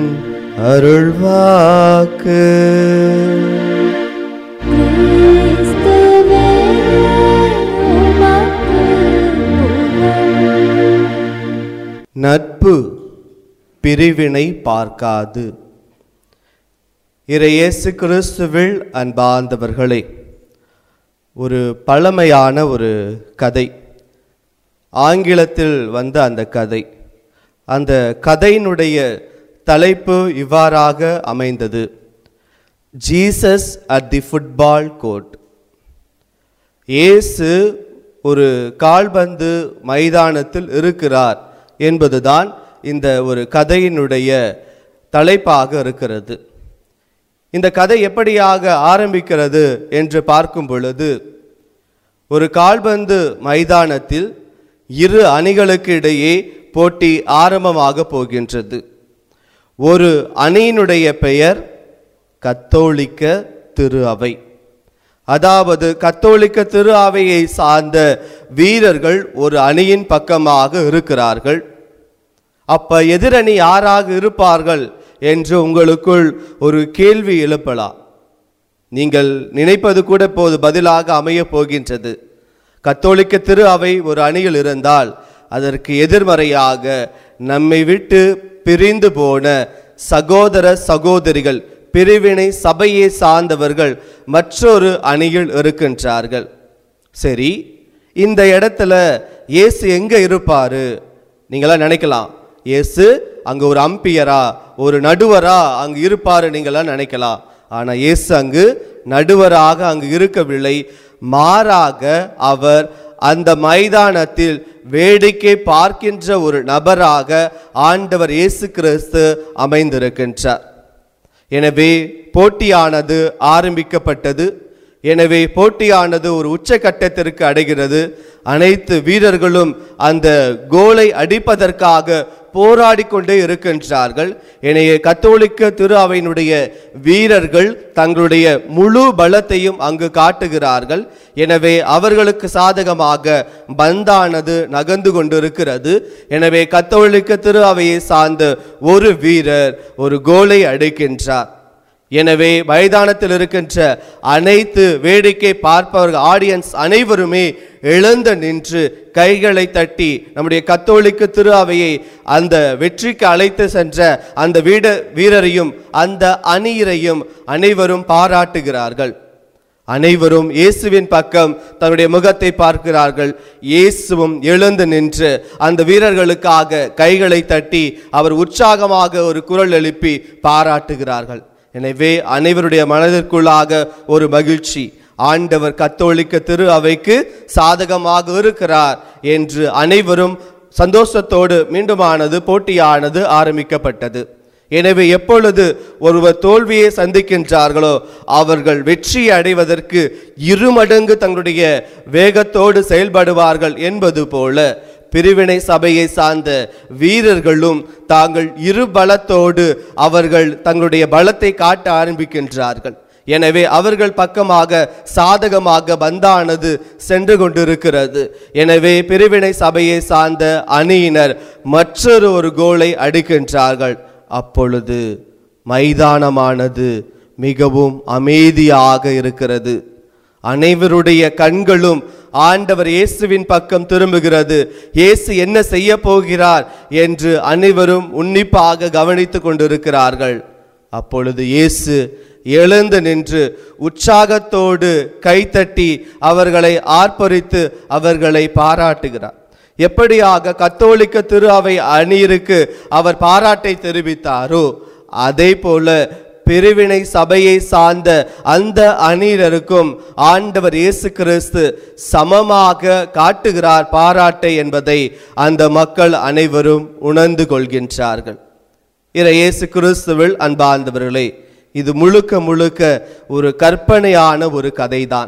அருள்வாக்கு கிறிஸ்துவே உமக்கு புகழ். நட்பு பிரிவினை பார்க்காது இறையேசு கிறிஸ்துவில் அன்பார்ந்தவர்களே ஒரு பழமையான ஒரு கதை ஆங்கிலத்தில் வந்த அந்த கதை அந்த கதையினுடைய தலைப்பு இவ்வாறாக அமைந்தது Jesus at the football court இயேசு ஒரு கால்பந்து மைதானத்தில் இருக்கிறார் என்பதுதான் இந்த ஒரு கதையினுடைய தலைப்பாக இருக்கிறது இந்த கதை எப்படியாக ஆரம்பிக்கிறது என்று பார்க்கும் பொழுது ஒரு கால்பந்து மைதானத்தில் இரு அணிகளுக்கு இடையே போட்டி ஆரம்பமாக போகின்றது ஒரு அணியினுடைய பெயர் கத்தோலிக்க திரு அவை அதாவது கத்தோலிக்க திரு அவையை சார்ந்த வீரர்கள் ஒரு அணியின் பக்கமாக இருக்கிறார்கள் அப்ப எதிரணி யாராக இருப்பார்கள் என்று உங்களுக்குள் ஒரு கேள்வி எழுப்பலாம் நீங்கள் நினைப்பது கூட இப்போது பதிலாக அமையப் போகின்றது கத்தோலிக்க திரு அவை ஒரு அணியில் இருந்தால் அதற்கு எதிர்மறையாக நம்மை விட்டு பிரிந்து போன சகோதர சகோதரிகள் பிரிவினை சபையை சார்ந்தவர்கள் மற்றொரு அணியில் இருக்கின்றார்கள் சரி இந்த இடத்துல இயேசு எங்க இருப்பாரு நீங்களாம் நினைக்கலாம் இயேசு அங்க ஒரு அம்பியரா ஒரு நடுவரா அங்கு இருப்பாரு நீங்களாம் நினைக்கலாம் ஆனா இயேசு அங்கு நடுவராக அங்கு இருக்கவில்லை மாறாக அவர் அந்த மைதானத்தில் வேடிக்கை பார்க்கின்ற ஒரு நபராக ஆண்டவர் இயேசு கிறிஸ்து அமைந்திருக்கின்றார் எனவே போட்டியானது ஆரம்பிக்கப்பட்டது எனவே போட்டியானது ஒரு உச்சக்கட்டத்திற்கு அடைகிறது அனைத்து வீரர்களும் அந்த கோலை அடிப்பதற்காக போராடி கொண்டே இருக்கின்றார்கள் எனவே கத்தோலிக்க திரு அவையினுடைய வீரர்கள் தங்களுடைய முழு பலத்தையும் அங்கு காட்டுகிறார்கள் எனவே அவர்களுக்கு சாதகமாக பந்தானது நகர்ந்து கொண்டிருக்கிறது எனவே கத்தோலிக்க திரு அவையை சார்ந்த ஒரு வீரர் ஒரு கோலை அடிக்கின்றார் எனவே மைதானத்தில் இருக்கின்ற அனைத்து வேடிக்கை பார்ப்பவர்கள் ஆடியன்ஸ் அனைவருமே எழுந்து நின்று கைகளை தட்டி நம்முடைய கத்தோலிக்க திரு அவையை அந்த வெற்றிக்கு அழைத்து சென்ற அந்த வீட வீரரையும் அந்த அணியரையும் அனைவரும் பாராட்டுகிறார்கள் அனைவரும் இயேசுவின் பக்கம் தன்னுடைய முகத்தை பார்க்கிறார்கள் இயேசுவும் எழுந்து நின்று அந்த வீரர்களுக்காக கைகளை தட்டி அவர் உற்சாகமாக ஒரு குரல் எழுப்பி பாராட்டுகிறார்கள் எனவே அனைவருடைய மனதிற்குள்ளாக ஒரு மகிழ்ச்சி ஆண்டவர் கத்தோலிக்க திரு அவைக்கு சாதகமாக இருக்கிறார் என்று அனைவரும் சந்தோஷத்தோடு மீண்டுமானது போட்டியானது ஆரம்பிக்கப்பட்டது எனவே எப்பொழுது ஒருவர் தோல்வியை சந்திக்கின்றார்களோ அவர்கள் வெற்றியை அடைவதற்கு இருமடங்கு தங்களுடைய வேகத்தோடு செயல்படுவார்கள் என்பது போல பிரிவினை சபையை சார்ந்த வீரர்களும் தாங்கள் இரு பலத்தோடு அவர்கள் தங்களுடைய பலத்தை காட்ட ஆரம்பிக்கின்றார்கள் எனவே அவர்கள் பக்கமாக சாதகமாக பந்தானது சென்று கொண்டிருக்கிறது எனவே பிரிவினை சபையை சார்ந்த அணியினர் மற்றொரு ஒரு கோலை அடிக்கின்றார்கள் அப்பொழுது மைதானமானது மிகவும் அமைதியாக இருக்கிறது அனைவருடைய கண்களும் ஆண்டவர் இயேசுவின் பக்கம் திரும்புகிறது இயேசு என்ன செய்ய போகிறார் என்று அனைவரும் உன்னிப்பாக கவனித்துக் கொண்டிருக்கிறார்கள் அப்பொழுது இயேசு எழுந்து நின்று உற்சாகத்தோடு கைத்தட்டி அவர்களை ஆர்ப்பரித்து அவர்களை பாராட்டுகிறார் எப்படியாக கத்தோலிக்க திரு அவை அணியிற்கு அவர் பாராட்டை தெரிவித்தாரோ அதே போல பிரிவினை சபையை சார்ந்த அந்த அணியினருக்கும் ஆண்டவர் இயேசு கிறிஸ்து சமமாக காட்டுகிறார் பாராட்டை என்பதை அந்த மக்கள் அனைவரும் உணர்ந்து கொள்கின்றார்கள் இறை இயேசு கிறிஸ்துவில் அன்பார்ந்தவர்களே இது முழுக்க முழுக்க ஒரு கற்பனையான ஒரு கதைதான்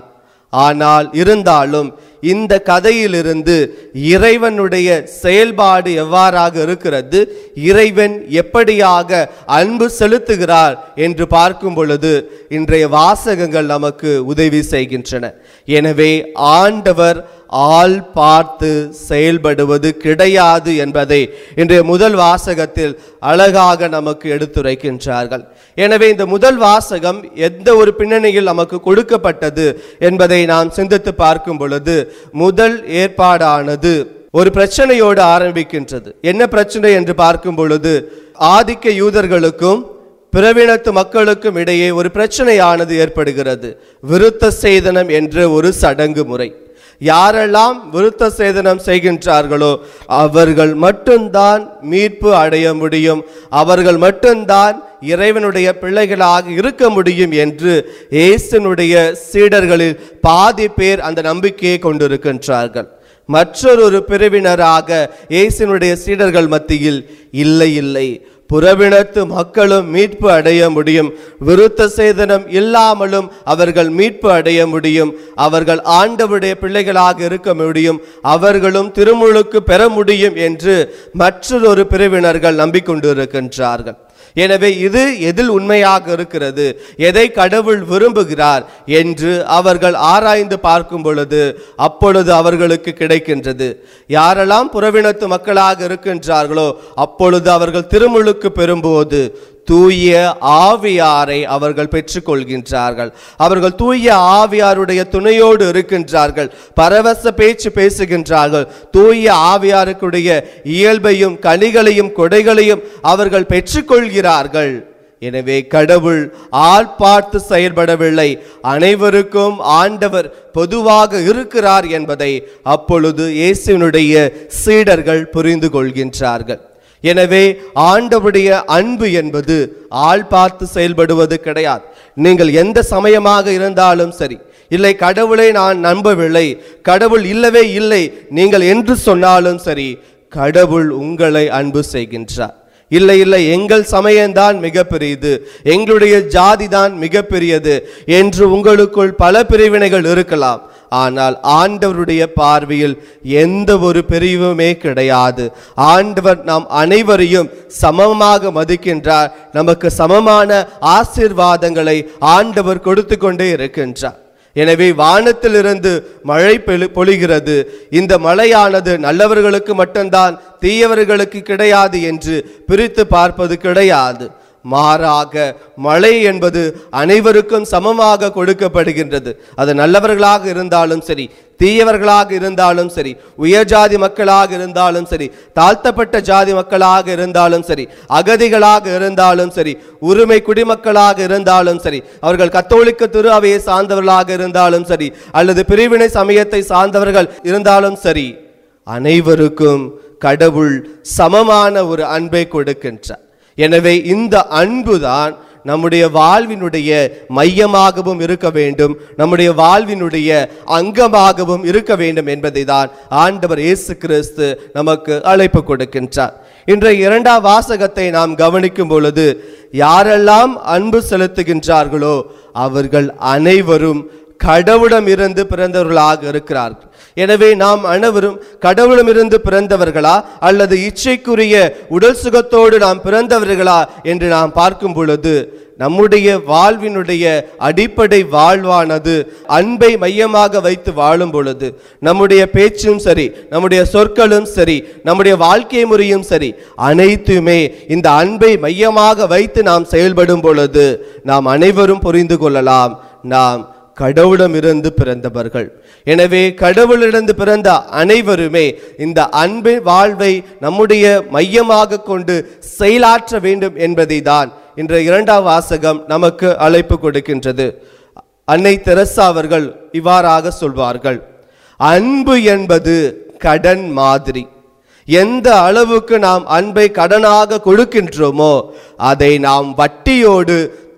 ஆனால் இருந்தாலும் இந்த கதையிலிருந்து இறைவனுடைய செயல்பாடு எவ்வாறாக இருக்கிறது இறைவன் எப்படியாக அன்பு செலுத்துகிறார் என்று பார்க்கும் பொழுது இன்றைய வாசகங்கள் நமக்கு உதவி செய்கின்றன எனவே ஆண்டவர் ஆள் பார்த்து செயல்படுவது கிடையாது என்பதை இன்றைய முதல் வாசகத்தில் அழகாக நமக்கு எடுத்துரைக்கின்றார்கள் எனவே இந்த முதல் வாசகம் எந்த ஒரு பின்னணியில் நமக்கு கொடுக்கப்பட்டது என்பதை நாம் சிந்தித்து பார்க்கும் பொழுது முதல் ஏற்பாடானது ஒரு பிரச்சனையோடு ஆரம்பிக்கின்றது என்ன பிரச்சனை என்று பார்க்கும் பொழுது ஆதிக்க யூதர்களுக்கும் பிறவினத்து மக்களுக்கும் இடையே ஒரு பிரச்சனையானது ஏற்படுகிறது விருத்த சேதனம் என்ற ஒரு சடங்கு முறை யாரெல்லாம் விருத்த சேதனம் செய்கின்றார்களோ அவர்கள் மட்டும்தான் மீட்பு அடைய முடியும் அவர்கள் மட்டும்தான் இறைவனுடைய பிள்ளைகளாக இருக்க முடியும் என்று இயேசுனுடைய சீடர்களில் பாதி பேர் அந்த நம்பிக்கையை கொண்டிருக்கின்றார்கள் மற்றொரு பிரிவினராக இயேசுனுடைய சீடர்கள் மத்தியில் இல்லை இல்லை புறவினத்து மக்களும் மீட்பு அடைய முடியும் விருத்த சேதனம் இல்லாமலும் அவர்கள் மீட்பு அடைய முடியும் அவர்கள் ஆண்டவருடைய பிள்ளைகளாக இருக்க முடியும் அவர்களும் திருமுழுக்கு பெற முடியும் என்று மற்றொரு பிரிவினர்கள் நம்பிக்கொண்டிருக்கின்றார்கள் எனவே இது எதில் உண்மையாக இருக்கிறது எதை கடவுள் விரும்புகிறார் என்று அவர்கள் ஆராய்ந்து பார்க்கும் பொழுது அப்பொழுது அவர்களுக்கு கிடைக்கின்றது யாரெல்லாம் புறவினத்து மக்களாக இருக்கின்றார்களோ அப்பொழுது அவர்கள் திருமுழுக்கு பெறும்போது தூய ஆவியாரை அவர்கள் பெற்றுக்கொள்கின்றார்கள் அவர்கள் தூய ஆவியாருடைய துணையோடு இருக்கின்றார்கள் பரவச பேச்சு பேசுகின்றார்கள் தூய ஆவியாருக்குடைய இயல்பையும் கனிகளையும் கொடைகளையும் அவர்கள் பெற்றுக்கொள்கிறார்கள் எனவே கடவுள் ஆள் பார்த்து செயல்படவில்லை அனைவருக்கும் ஆண்டவர் பொதுவாக இருக்கிறார் என்பதை அப்பொழுது இயேசுவினுடைய சீடர்கள் புரிந்து கொள்கின்றார்கள் எனவே ஆண்டவருடைய அன்பு என்பது ஆள் பார்த்து செயல்படுவது கிடையாது நீங்கள் எந்த சமயமாக இருந்தாலும் சரி இல்லை கடவுளை நான் நம்பவில்லை கடவுள் இல்லவே இல்லை நீங்கள் என்று சொன்னாலும் சரி கடவுள் உங்களை அன்பு செய்கின்றார் இல்லை இல்லை எங்கள் சமயம்தான் மிகப்பெரியது எங்களுடைய ஜாதி தான் மிகப்பெரியது என்று உங்களுக்குள் பல பிரிவினைகள் இருக்கலாம் ஆனால் ஆண்டவருடைய பார்வையில் எந்த ஒரு பிரிவுமே கிடையாது ஆண்டவர் நாம் அனைவரையும் சமமாக மதிக்கின்றார் நமக்கு சமமான ஆசீர்வாதங்களை ஆண்டவர் கொடுத்து கொண்டே இருக்கின்றார் எனவே வானத்திலிருந்து மழை பெழு பொழிகிறது இந்த மழையானது நல்லவர்களுக்கு மட்டும்தான் தீயவர்களுக்கு கிடையாது என்று பிரித்து பார்ப்பது கிடையாது மாறாக மழை என்பது அனைவருக்கும் சமமாக கொடுக்கப்படுகின்றது அது நல்லவர்களாக இருந்தாலும் சரி தீயவர்களாக இருந்தாலும் சரி உயர் ஜாதி மக்களாக இருந்தாலும் சரி தாழ்த்தப்பட்ட ஜாதி மக்களாக இருந்தாலும் சரி அகதிகளாக இருந்தாலும் சரி உரிமை குடிமக்களாக இருந்தாலும் சரி அவர்கள் கத்தோலிக்க திரு அவையை சார்ந்தவர்களாக இருந்தாலும் சரி அல்லது பிரிவினை சமயத்தை சார்ந்தவர்கள் இருந்தாலும் சரி அனைவருக்கும் கடவுள் சமமான ஒரு அன்பை கொடுக்கின்றார் எனவே இந்த அன்புதான் நம்முடைய வாழ்வினுடைய மையமாகவும் இருக்க வேண்டும் நம்முடைய வாழ்வினுடைய அங்கமாகவும் இருக்க வேண்டும் என்பதை தான் ஆண்டவர் இயேசு கிறிஸ்து நமக்கு அழைப்பு கொடுக்கின்றார் இன்றைய இரண்டாம் வாசகத்தை நாம் கவனிக்கும் பொழுது யாரெல்லாம் அன்பு செலுத்துகின்றார்களோ அவர்கள் அனைவரும் கடவுளமிருந்து பிறந்தவர்களாக இருக்கிறார்கள் எனவே நாம் அனைவரும் கடவுளமிருந்து பிறந்தவர்களா அல்லது இச்சைக்குரிய உடல் சுகத்தோடு நாம் பிறந்தவர்களா என்று நாம் பார்க்கும் பொழுது நம்முடைய வாழ்வினுடைய அடிப்படை வாழ்வானது அன்பை மையமாக வைத்து வாழும் பொழுது நம்முடைய பேச்சும் சரி நம்முடைய சொற்களும் சரி நம்முடைய வாழ்க்கை முறையும் சரி அனைத்துமே இந்த அன்பை மையமாக வைத்து நாம் செயல்படும் பொழுது நாம் அனைவரும் புரிந்து கொள்ளலாம் நாம் கடவுளமிருந்து பிறந்தவர்கள் எனவே கடவுளிடந்து பிறந்த அனைவருமே இந்த அன்பின் வாழ்வை நம்முடைய மையமாக கொண்டு செயலாற்ற வேண்டும் என்பதை தான் இன்றைய இரண்டாம் வாசகம் நமக்கு அழைப்பு கொடுக்கின்றது அன்னை தெரசா அவர்கள் இவ்வாறாக சொல்வார்கள் அன்பு என்பது கடன் மாதிரி எந்த அளவுக்கு நாம் அன்பை கடனாக கொடுக்கின்றோமோ அதை நாம் வட்டியோடு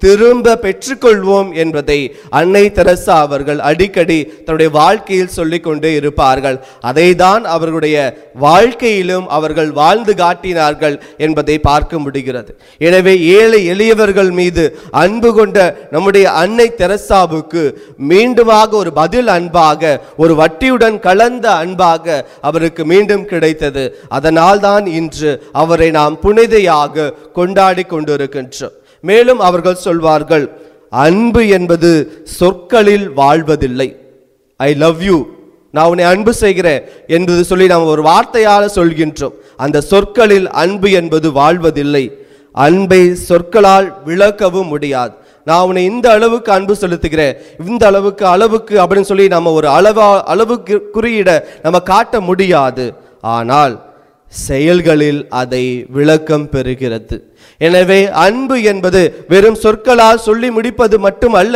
திரும்ப பெற்றுக்கொள்வோம் என்பதை அன்னை தெரசா அவர்கள் அடிக்கடி தன்னுடைய வாழ்க்கையில் சொல்லிக் கொண்டே இருப்பார்கள் அதை தான் அவர்களுடைய வாழ்க்கையிலும் அவர்கள் வாழ்ந்து காட்டினார்கள் என்பதை பார்க்க முடிகிறது எனவே ஏழை எளியவர்கள் மீது அன்பு கொண்ட நம்முடைய அன்னை தெரசாவுக்கு மீண்டுமாக ஒரு பதில் அன்பாக ஒரு வட்டியுடன் கலந்த அன்பாக அவருக்கு மீண்டும் கிடைத்தது அதனால் தான் இன்று அவரை நாம் புனிதையாக கொண்டாடி கொண்டிருக்கின்றோம் மேலும் அவர்கள் சொல்வார்கள் அன்பு என்பது சொற்களில் வாழ்வதில்லை ஐ லவ் யூ நான் உன்னை அன்பு செய்கிறேன் என்பது சொல்லி நாம் ஒரு வார்த்தையால சொல்கின்றோம் அந்த சொற்களில் அன்பு என்பது வாழ்வதில்லை அன்பை சொற்களால் விளக்கவும் முடியாது நான் உன்னை இந்த அளவுக்கு அன்பு செலுத்துகிறேன் இந்த அளவுக்கு அளவுக்கு அப்படின்னு சொல்லி நம்ம ஒரு அளவா அளவுக்கு குறியிட நம்ம காட்ட முடியாது ஆனால் செயல்களில் அதை விளக்கம் பெறுகிறது எனவே அன்பு என்பது வெறும் சொற்களால் சொல்லி முடிப்பது மட்டுமல்ல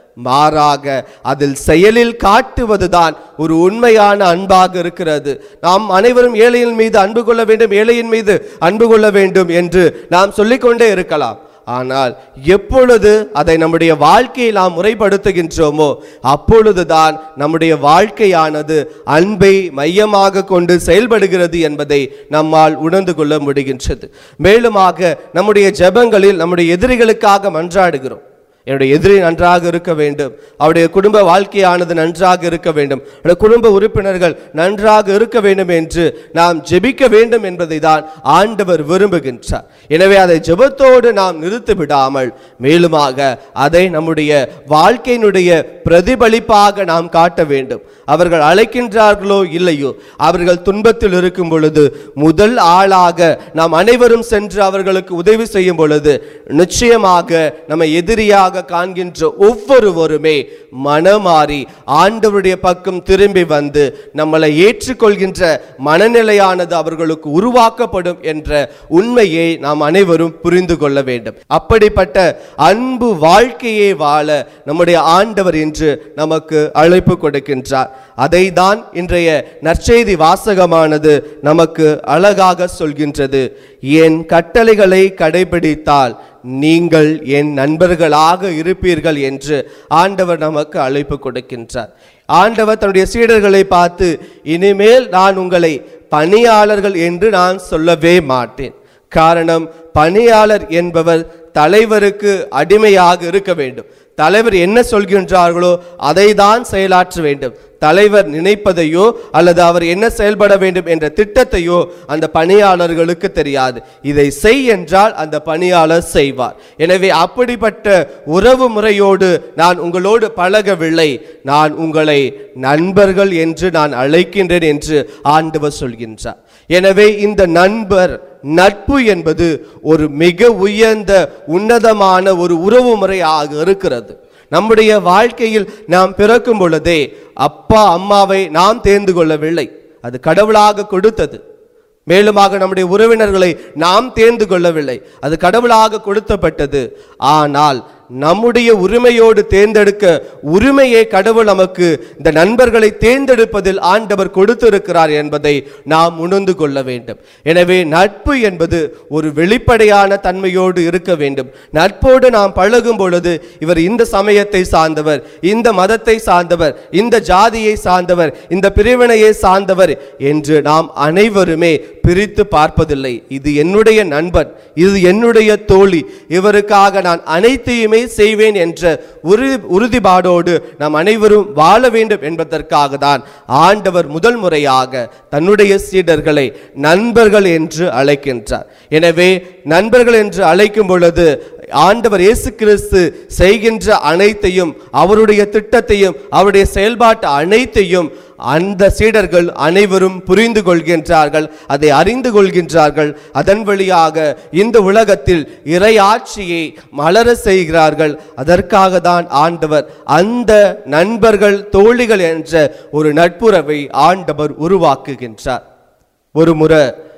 மாறாக அதில் செயலில் காட்டுவதுதான் ஒரு உண்மையான அன்பாக இருக்கிறது நாம் அனைவரும் ஏழையின் மீது அன்பு கொள்ள வேண்டும் ஏழையின் மீது அன்பு கொள்ள வேண்டும் என்று நாம் சொல்லிக்கொண்டே இருக்கலாம் ஆனால் எப்பொழுது அதை நம்முடைய வாழ்க்கையை நாம் முறைப்படுத்துகின்றோமோ அப்பொழுதுதான் நம்முடைய வாழ்க்கையானது அன்பை மையமாக கொண்டு செயல்படுகிறது என்பதை நம்மால் உணர்ந்து கொள்ள முடிகின்றது மேலுமாக நம்முடைய ஜெபங்களில் நம்முடைய எதிரிகளுக்காக மன்றாடுகிறோம் என்னுடைய எதிரி நன்றாக இருக்க வேண்டும் அவருடைய குடும்ப வாழ்க்கையானது நன்றாக இருக்க வேண்டும் அவருடைய குடும்ப உறுப்பினர்கள் நன்றாக இருக்க வேண்டும் என்று நாம் ஜெபிக்க வேண்டும் என்பதை தான் ஆண்டவர் விரும்புகின்றார் எனவே அதை ஜெபத்தோடு நாம் நிறுத்தி விடாமல் மேலுமாக அதை நம்முடைய வாழ்க்கையினுடைய பிரதிபலிப்பாக நாம் காட்ட வேண்டும் அவர்கள் அழைக்கின்றார்களோ இல்லையோ அவர்கள் துன்பத்தில் இருக்கும் பொழுது முதல் ஆளாக நாம் அனைவரும் சென்று அவர்களுக்கு உதவி செய்யும் பொழுது நிச்சயமாக நம்ம எதிரியாக காண்கின்ற ஒவ்வொருவருமே மனமாறி ஆண்டவருடைய பக்கம் திரும்பி வந்து நம்மளை ஏற்றுக்கொள்கின்ற மனநிலையானது அவர்களுக்கு உருவாக்கப்படும் என்ற உண்மையை நாம் அனைவரும் புரிந்து கொள்ள வேண்டும் அப்படிப்பட்ட அன்பு வாழ்க்கையை வாழ நம்முடைய ஆண்டவர் இன்று நமக்கு அழைப்பு கொடுக்கின்றார் அதை தான் இன்றைய நற்செய்தி வாசகமானது நமக்கு அழகாக சொல்கின்றது என் கட்டளைகளை கடைபிடித்தால் நீங்கள் என் நண்பர்களாக இருப்பீர்கள் என்று ஆண்டவர் நமக்கு அழைப்பு கொடுக்கின்றார் ஆண்டவர் தன்னுடைய சீடர்களை பார்த்து இனிமேல் நான் உங்களை பணியாளர்கள் என்று நான் சொல்லவே மாட்டேன் காரணம் பணியாளர் என்பவர் தலைவருக்கு அடிமையாக இருக்க வேண்டும் தலைவர் என்ன சொல்கின்றார்களோ அதை தான் செயலாற்ற வேண்டும் தலைவர் நினைப்பதையோ அல்லது அவர் என்ன செயல்பட வேண்டும் என்ற திட்டத்தையோ அந்த பணியாளர்களுக்கு தெரியாது இதை செய் என்றால் அந்த பணியாளர் செய்வார் எனவே அப்படிப்பட்ட உறவு முறையோடு நான் உங்களோடு பழகவில்லை நான் உங்களை நண்பர்கள் என்று நான் அழைக்கின்றேன் என்று ஆண்டவர் சொல்கின்றார் எனவே இந்த நண்பர் நட்பு என்பது ஒரு மிக உயர்ந்த உன்னதமான ஒரு உறவு முறையாக இருக்கிறது நம்முடைய வாழ்க்கையில் நாம் பிறக்கும் பொழுதே அப்பா அம்மாவை நாம் தேர்ந்து கொள்ளவில்லை அது கடவுளாக கொடுத்தது மேலுமாக நம்முடைய உறவினர்களை நாம் தேர்ந்து கொள்ளவில்லை அது கடவுளாக கொடுத்தப்பட்டது ஆனால் நம்முடைய உரிமையோடு தேர்ந்தெடுக்க உரிமையை கடவுள் நமக்கு இந்த நண்பர்களை தேர்ந்தெடுப்பதில் ஆண்டவர் கொடுத்திருக்கிறார் என்பதை நாம் உணர்ந்து கொள்ள வேண்டும் எனவே நட்பு என்பது ஒரு வெளிப்படையான தன்மையோடு இருக்க வேண்டும் நட்போடு நாம் பழகும் பொழுது இவர் இந்த சமயத்தை சார்ந்தவர் இந்த மதத்தை சார்ந்தவர் இந்த ஜாதியை சார்ந்தவர் இந்த பிரிவினையை சார்ந்தவர் என்று நாம் அனைவருமே பிரித்து பார்ப்பதில்லை இது என்னுடைய நண்பன் இது என்னுடைய தோழி இவருக்காக நான் அனைத்தையுமே செய்வேன் என்ற உறு உறுதிப்பாடோடு நாம் அனைவரும் வாழ வேண்டும் என்பதற்காக தான் ஆண்டவர் முதல் முறையாக தன்னுடைய சீடர்களை நண்பர்கள் என்று அழைக்கின்றார் எனவே நண்பர்கள் என்று அழைக்கும் பொழுது ஆண்டவர் இயேசு கிறிஸ்து செய்கின்ற அனைத்தையும் அவருடைய திட்டத்தையும் அவருடைய செயல்பாட்டு அனைத்தையும் அந்த சீடர்கள் அனைவரும் புரிந்து கொள்கின்றார்கள் அதை அறிந்து கொள்கின்றார்கள் அதன் வழியாக இந்த உலகத்தில் இறையாட்சியை மலர செய்கிறார்கள் அதற்காக தான் ஆண்டவர் அந்த நண்பர்கள் தோழிகள் என்ற ஒரு நட்புறவை ஆண்டவர் உருவாக்குகின்றார் ஒரு முறை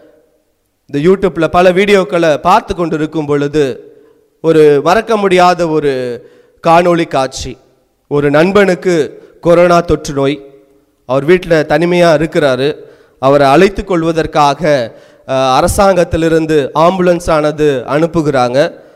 இந்த யூடியூப்ல பல வீடியோக்களை பார்த்து கொண்டிருக்கும் பொழுது ஒரு மறக்க முடியாத ஒரு காணொளி காட்சி ஒரு நண்பனுக்கு கொரோனா தொற்று நோய் அவர் வீட்டில் தனிமையாக இருக்கிறாரு அவரை அழைத்து கொள்வதற்காக அஹ், அரசாங்கத்திலிருந்து ஆம்புலன்ஸ் ஆனது அனுப்புகிறாங்க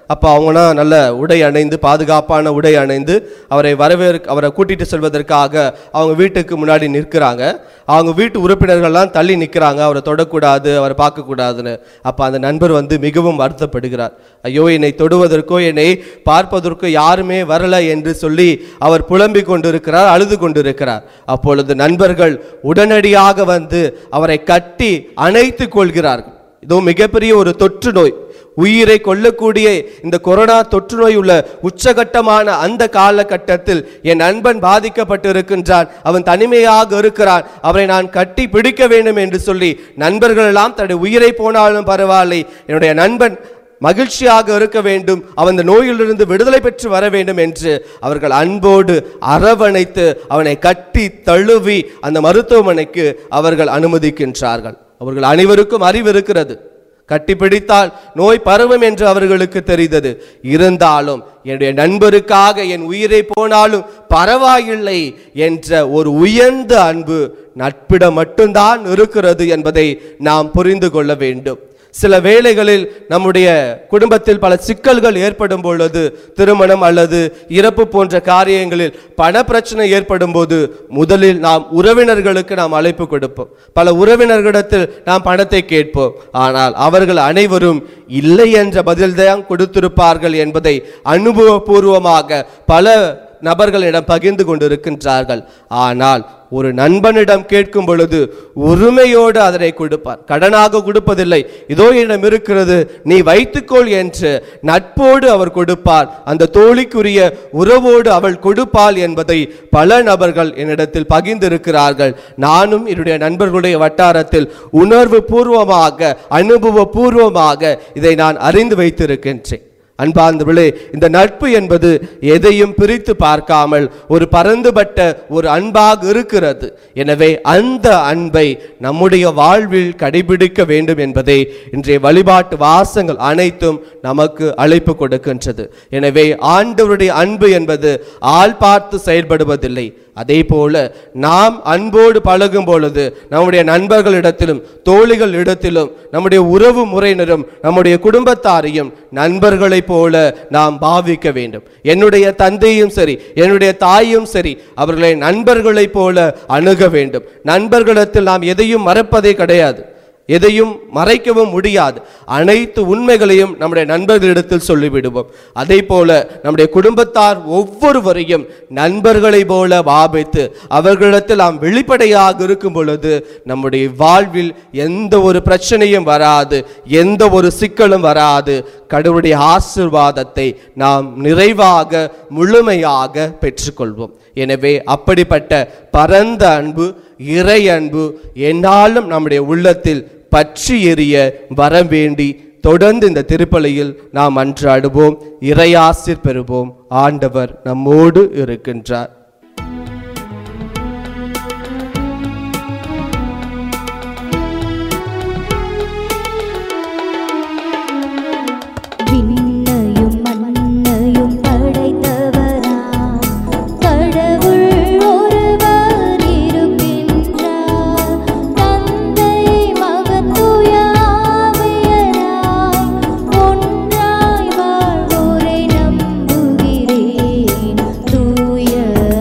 அப்போ அவங்கன்னா நல்ல உடை அணிந்து பாதுகாப்பான உடை அணிந்து அவரை வரவேற்க அவரை கூட்டிட்டு செல்வதற்காக அவங்க வீட்டுக்கு முன்னாடி நிற்கிறாங்க அவங்க வீட்டு உறுப்பினர்கள்லாம் தள்ளி நிற்கிறாங்க அவரை தொடக்கூடாது அவரை பார்க்கக்கூடாதுன்னு அப்போ அந்த நண்பர் வந்து மிகவும் வருத்தப்படுகிறார் ஐயோ என்னை தொடுவதற்கோ என்னை பார்ப்பதற்கோ யாருமே வரல என்று சொல்லி அவர் புலம்பிக் கொண்டிருக்கிறார் அழுது கொண்டிருக்கிறார் அப்பொழுது நண்பர்கள் உடனடியாக வந்து அவரை கட்டி அணைத்து கொள்கிறார்கள் இதோ மிகப்பெரிய ஒரு தொற்று நோய் உயிரை கொல்லக்கூடிய இந்த கொரோனா தொற்று நோய் உள்ள உச்சகட்டமான அந்த காலகட்டத்தில் என் நண்பன் பாதிக்கப்பட்டிருக்கின்றான் அவன் தனிமையாக இருக்கிறான் அவரை நான் கட்டி பிடிக்க வேண்டும் என்று சொல்லி நண்பர்கள் எல்லாம் தன்னுடைய உயிரை போனாலும் பரவாயில்லை என்னுடைய நண்பன் மகிழ்ச்சியாக இருக்க வேண்டும் அவன் இந்த நோயிலிருந்து விடுதலை பெற்று வர வேண்டும் என்று அவர்கள் அன்போடு அரவணைத்து அவனை கட்டி தழுவி அந்த மருத்துவமனைக்கு அவர்கள் அனுமதிக்கின்றார்கள் அவர்கள் அனைவருக்கும் அறிவு இருக்கிறது கட்டிப்பிடித்தால் நோய் பரவும் என்று அவர்களுக்கு தெரிந்தது இருந்தாலும் என்னுடைய நண்பருக்காக என் உயிரை போனாலும் பரவாயில்லை என்ற ஒரு உயர்ந்த அன்பு நட்பிடம் மட்டும்தான் இருக்கிறது என்பதை நாம் புரிந்து கொள்ள வேண்டும் சில வேளைகளில் நம்முடைய குடும்பத்தில் பல சிக்கல்கள் ஏற்படும் பொழுது திருமணம் அல்லது இறப்பு போன்ற காரியங்களில் பண பிரச்சனை ஏற்படும் போது முதலில் நாம் உறவினர்களுக்கு நாம் அழைப்பு கொடுப்போம் பல உறவினர்களிடத்தில் நாம் பணத்தை கேட்போம் ஆனால் அவர்கள் அனைவரும் இல்லை என்ற பதில்தான் கொடுத்திருப்பார்கள் என்பதை அனுபவபூர்வமாக பல நபர்களிடம் பகிர்ந்து கொண்டிருக்கின்றார்கள் ஆனால் ஒரு நண்பனிடம் கேட்கும் பொழுது உரிமையோடு அதனை கொடுப்பார் கடனாக கொடுப்பதில்லை இதோ என்னிடம் இருக்கிறது நீ வைத்துக்கொள் என்று நட்போடு அவர் கொடுப்பார் அந்த தோழிக்குரிய உறவோடு அவள் கொடுப்பாள் என்பதை பல நபர்கள் என்னிடத்தில் பகிர்ந்திருக்கிறார்கள் நானும் என்னுடைய நண்பர்களுடைய வட்டாரத்தில் உணர்வு பூர்வமாக அனுபவ பூர்வமாக இதை நான் அறிந்து வைத்திருக்கின்றேன் அன்பார்ந்தவர்களே இந்த நட்பு என்பது எதையும் பிரித்து பார்க்காமல் ஒரு பரந்துபட்ட ஒரு அன்பாக இருக்கிறது எனவே அந்த அன்பை நம்முடைய வாழ்வில் கடைபிடிக்க வேண்டும் என்பதை இன்றைய வழிபாட்டு வாசங்கள் அனைத்தும் நமக்கு அழைப்பு கொடுக்கின்றது எனவே ஆண்டவருடைய அன்பு என்பது ஆள் பார்த்து செயல்படுவதில்லை அதே போல நாம் அன்போடு பழகும் பொழுது நம்முடைய நண்பர்களிடத்திலும் தோழிகள் இடத்திலும் நம்முடைய உறவு முறையினரும் நம்முடைய குடும்பத்தாரையும் நண்பர்களைப் போல நாம் பாவிக்க வேண்டும் என்னுடைய தந்தையும் சரி என்னுடைய தாயும் சரி அவர்களை நண்பர்களைப் போல அணுக வேண்டும் நண்பர்களிடத்தில் நாம் எதையும் மறப்பதே கிடையாது எதையும் மறைக்கவும் முடியாது அனைத்து உண்மைகளையும் நம்முடைய நண்பர்களிடத்தில் சொல்லிவிடுவோம் அதே போல நம்முடைய குடும்பத்தார் ஒவ்வொருவரையும் நண்பர்களைப் போல பாபித்து அவர்களிடத்தில் நாம் வெளிப்படையாக இருக்கும் பொழுது நம்முடைய வாழ்வில் எந்த ஒரு பிரச்சனையும் வராது எந்த ஒரு சிக்கலும் வராது கடவுளுடைய ஆசிர்வாதத்தை நாம் நிறைவாக முழுமையாக பெற்றுக்கொள்வோம் எனவே அப்படிப்பட்ட பரந்த அன்பு இறை அன்பு என்னாலும் நம்முடைய உள்ளத்தில் பற்றி எரிய வர வேண்டி தொடர்ந்து இந்த திருப்பலியில் நாம் அன்றாடுவோம் இறையாசிர் பெறுவோம் ஆண்டவர் நம்மோடு இருக்கின்றார் விண்ணையும் மண்ணையும் படைத்தவராம் கடவுள் ஒருவர் இருக்கின்றார் தந்தை மகன் தூய ஆவியராய் ஒன்றாய் வாழ்வோரை நம்புகிறேன் தூய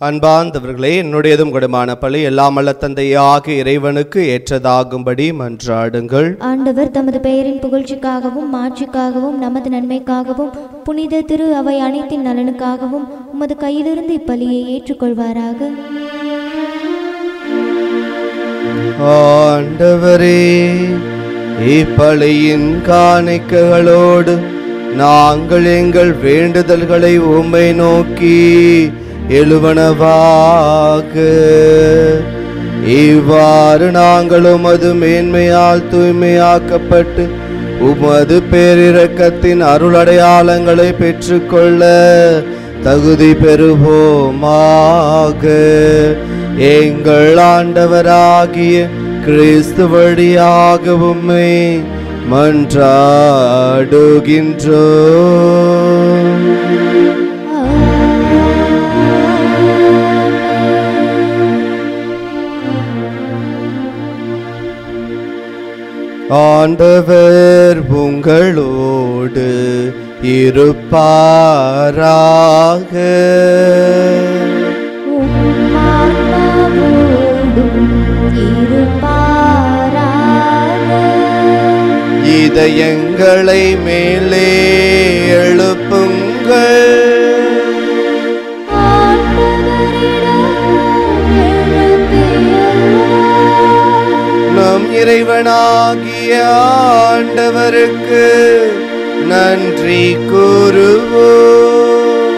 அன்பார்ந்தவர்களே என்னுடையதும் கொடுமான பழி எல்லாம் அல்ல தந்தையாக இறைவனுக்கு ஏற்றதாகும்படி மன்றாடுங்கள் ஆண்டவர் தமது பெயரின் புகழ்ச்சிக்காகவும் மாட்சிக்காகவும் நமது நன்மைக்காகவும் புனித திரு அவை அனைத்தின் நலனுக்காகவும் உமது கையிலிருந்து இப்பலியை ஏற்றுக்கொள்வாராக ஆண்டவரே இப்பலியின் காணிக்கைகளோடு நாங்கள் எங்கள் வேண்டுதல்களை உம்மை நோக்கி எழுவனவாக இவ்வாறு நாங்கள் உமது மேன்மையால் தூய்மையாக்கப்பட்டு உமது பேரிரக்கத்தின் அருளடையாளங்களை பெற்றுக்கொள்ள தகுதி பெறுவோமாக எங்கள் ஆண்டவராகிய கிறிஸ்து வழியாக உம்மை மன்றாடுகின்றோம் ஆண்டவர் உங்களோடு இருப்பாராக இதயங்களை மேலே எழுப்புங்கள் நம் இறைவனாகிய ஆண்டவருக்கு நன்றி கூறுவோம்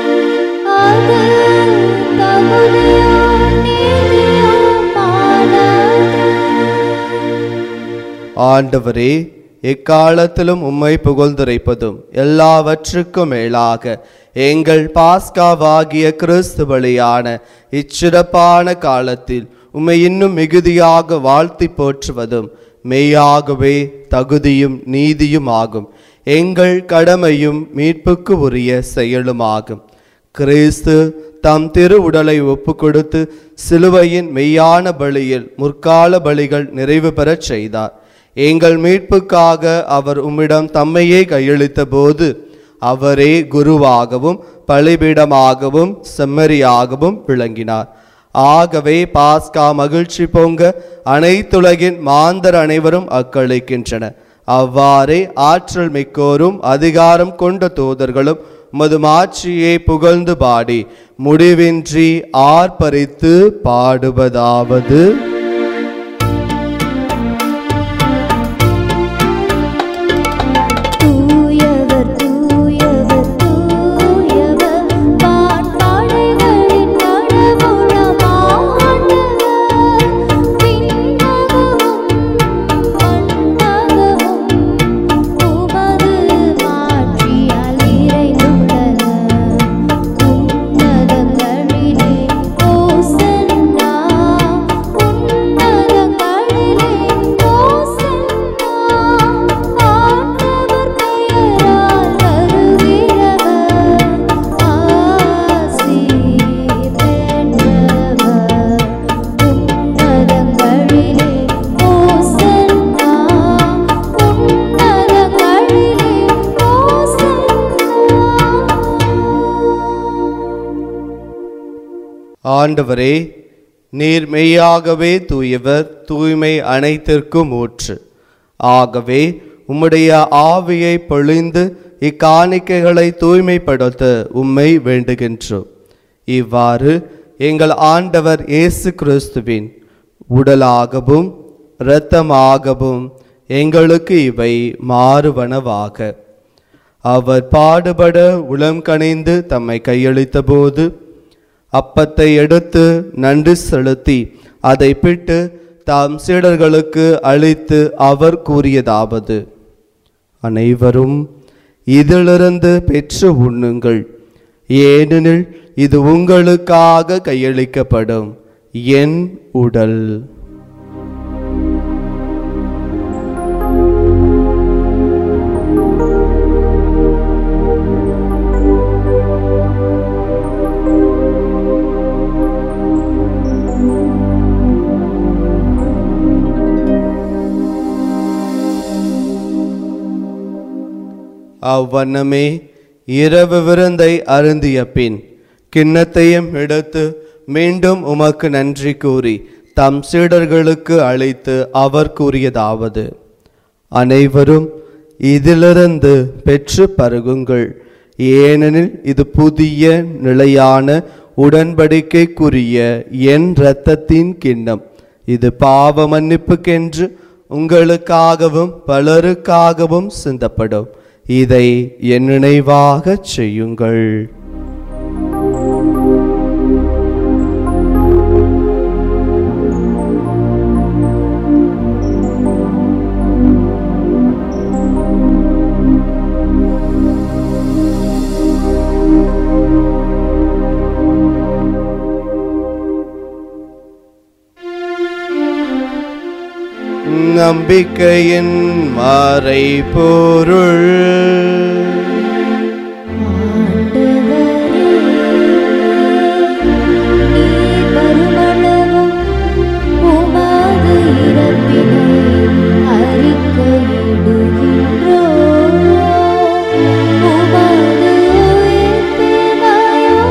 ஆண்டவரே எக்காலத்திலும் உம்மை புகழ்ந்துரைப்பதும் எல்லாவற்றுக்கும் மேலாக எங்கள் பாஸ்காவாகிய கிறிஸ்து பலியான இச்சிறப்பான காலத்தில் உம்மை இன்னும் மிகுதியாக வாழ்த்தி போற்றுவதும் மெய்யாகவே தகுதியும் நீதியும் ஆகும் எங்கள் கடமையும் மீட்புக்கு உரிய செயலுமாகும் கிறிஸ்து தம் திரு உடலை ஒப்பு கொடுத்து சிலுவையின் மெய்யான பலியில் முற்கால பலிகள் நிறைவு பெறச் செய்தார் எங்கள் மீட்புக்காக அவர் உம்மிடம் தம்மையே கையளித்த போது அவரே குருவாகவும் பலிபீடமாகவும் செம்மறியாகவும் விளங்கினார் ஆகவே பாஸ்கா மகிழ்ச்சி பொங்க அனைத்துலகின் மாந்தர் அனைவரும் அக்களிக்கின்றனர் அவ்வாறே ஆற்றல் மிக்கோரும் அதிகாரம் கொண்ட தூதர்களும் உமது மாட்சியை புகழ்ந்து பாடி முடிவின்றி ஆர்ப்பரித்து பாடுவதாவது தூயவர் தூயவர் தூயவர் வான்படைகளின் கடவுளம் ஆண்டவர் விண்ணகமும் மண்ணகமும் உமது மாட்சியால் நிறைந்துள்ளன உன்னதங்களிலே ஓசன்னா உன்னதங்களிலே ஓசன்னா ஆண்டவர் பெயரால் வருகிறவர் ஆசி பெற்றவர் உன்னதங்களிலே ஓசன்னா உன்னதங்களிலே ஓசன்னா ஆண்டவரே நீர் மெய்யாகவே தூயவர் தூய்மை அனைத்திற்கும் ஊற்று ஆகவே உம்முடைய ஆவியை பொழிந்து இக்காணிக்கைகளை தூய்மைப்படுத்த உம்மை வேண்டுகின்றோம் இவ்வாறு எங்கள் ஆண்டவர் இயேசு கிறிஸ்துவின் உடலாகவும் இரத்தமாகவும் எங்களுக்கு இவை மாறுவனவாக அவர் பாடுபட உளம் கனிந்து தம்மை கையளித்த போது அப்பத்தை எடுத்து நன்றி செலுத்தி அதை பிட்டு தாம் சீடர்களுக்கு அளித்து அவர் கூறியதாவது அனைவரும் இதிலிருந்து பெற்று உண்ணுங்கள் ஏனெனில் இது உங்களுக்காக கையளிக்கப்படும் என் உடல் அவ்வண்ணமே இரவு விருந்தை அருந்திய பின் கிண்ணத்தையும் எடுத்து மீண்டும் உமக்கு நன்றி கூறி தம் சீடர்களுக்கு அழைத்து அவர் கூறியதாவது அனைவரும் இதிலிருந்து பெற்று பருகுங்கள் ஏனெனில் இது புதிய நிலையான உடன்படிக்கைக்குரிய என் இரத்தத்தின் கிண்ணம் இது பாவ மன்னிப்புக்கென்று உங்களுக்காகவும் பலருக்காகவும் சிந்தப்படும் இதை என் நினைவாகச் செய்யுங்கள் நம்பிக்கையின் மறைபொருள் நீர் வருமளவும் உமது இறப்பினை அறிக்கையிடுகின்றோம். உமது உயிர்ப்பினையும்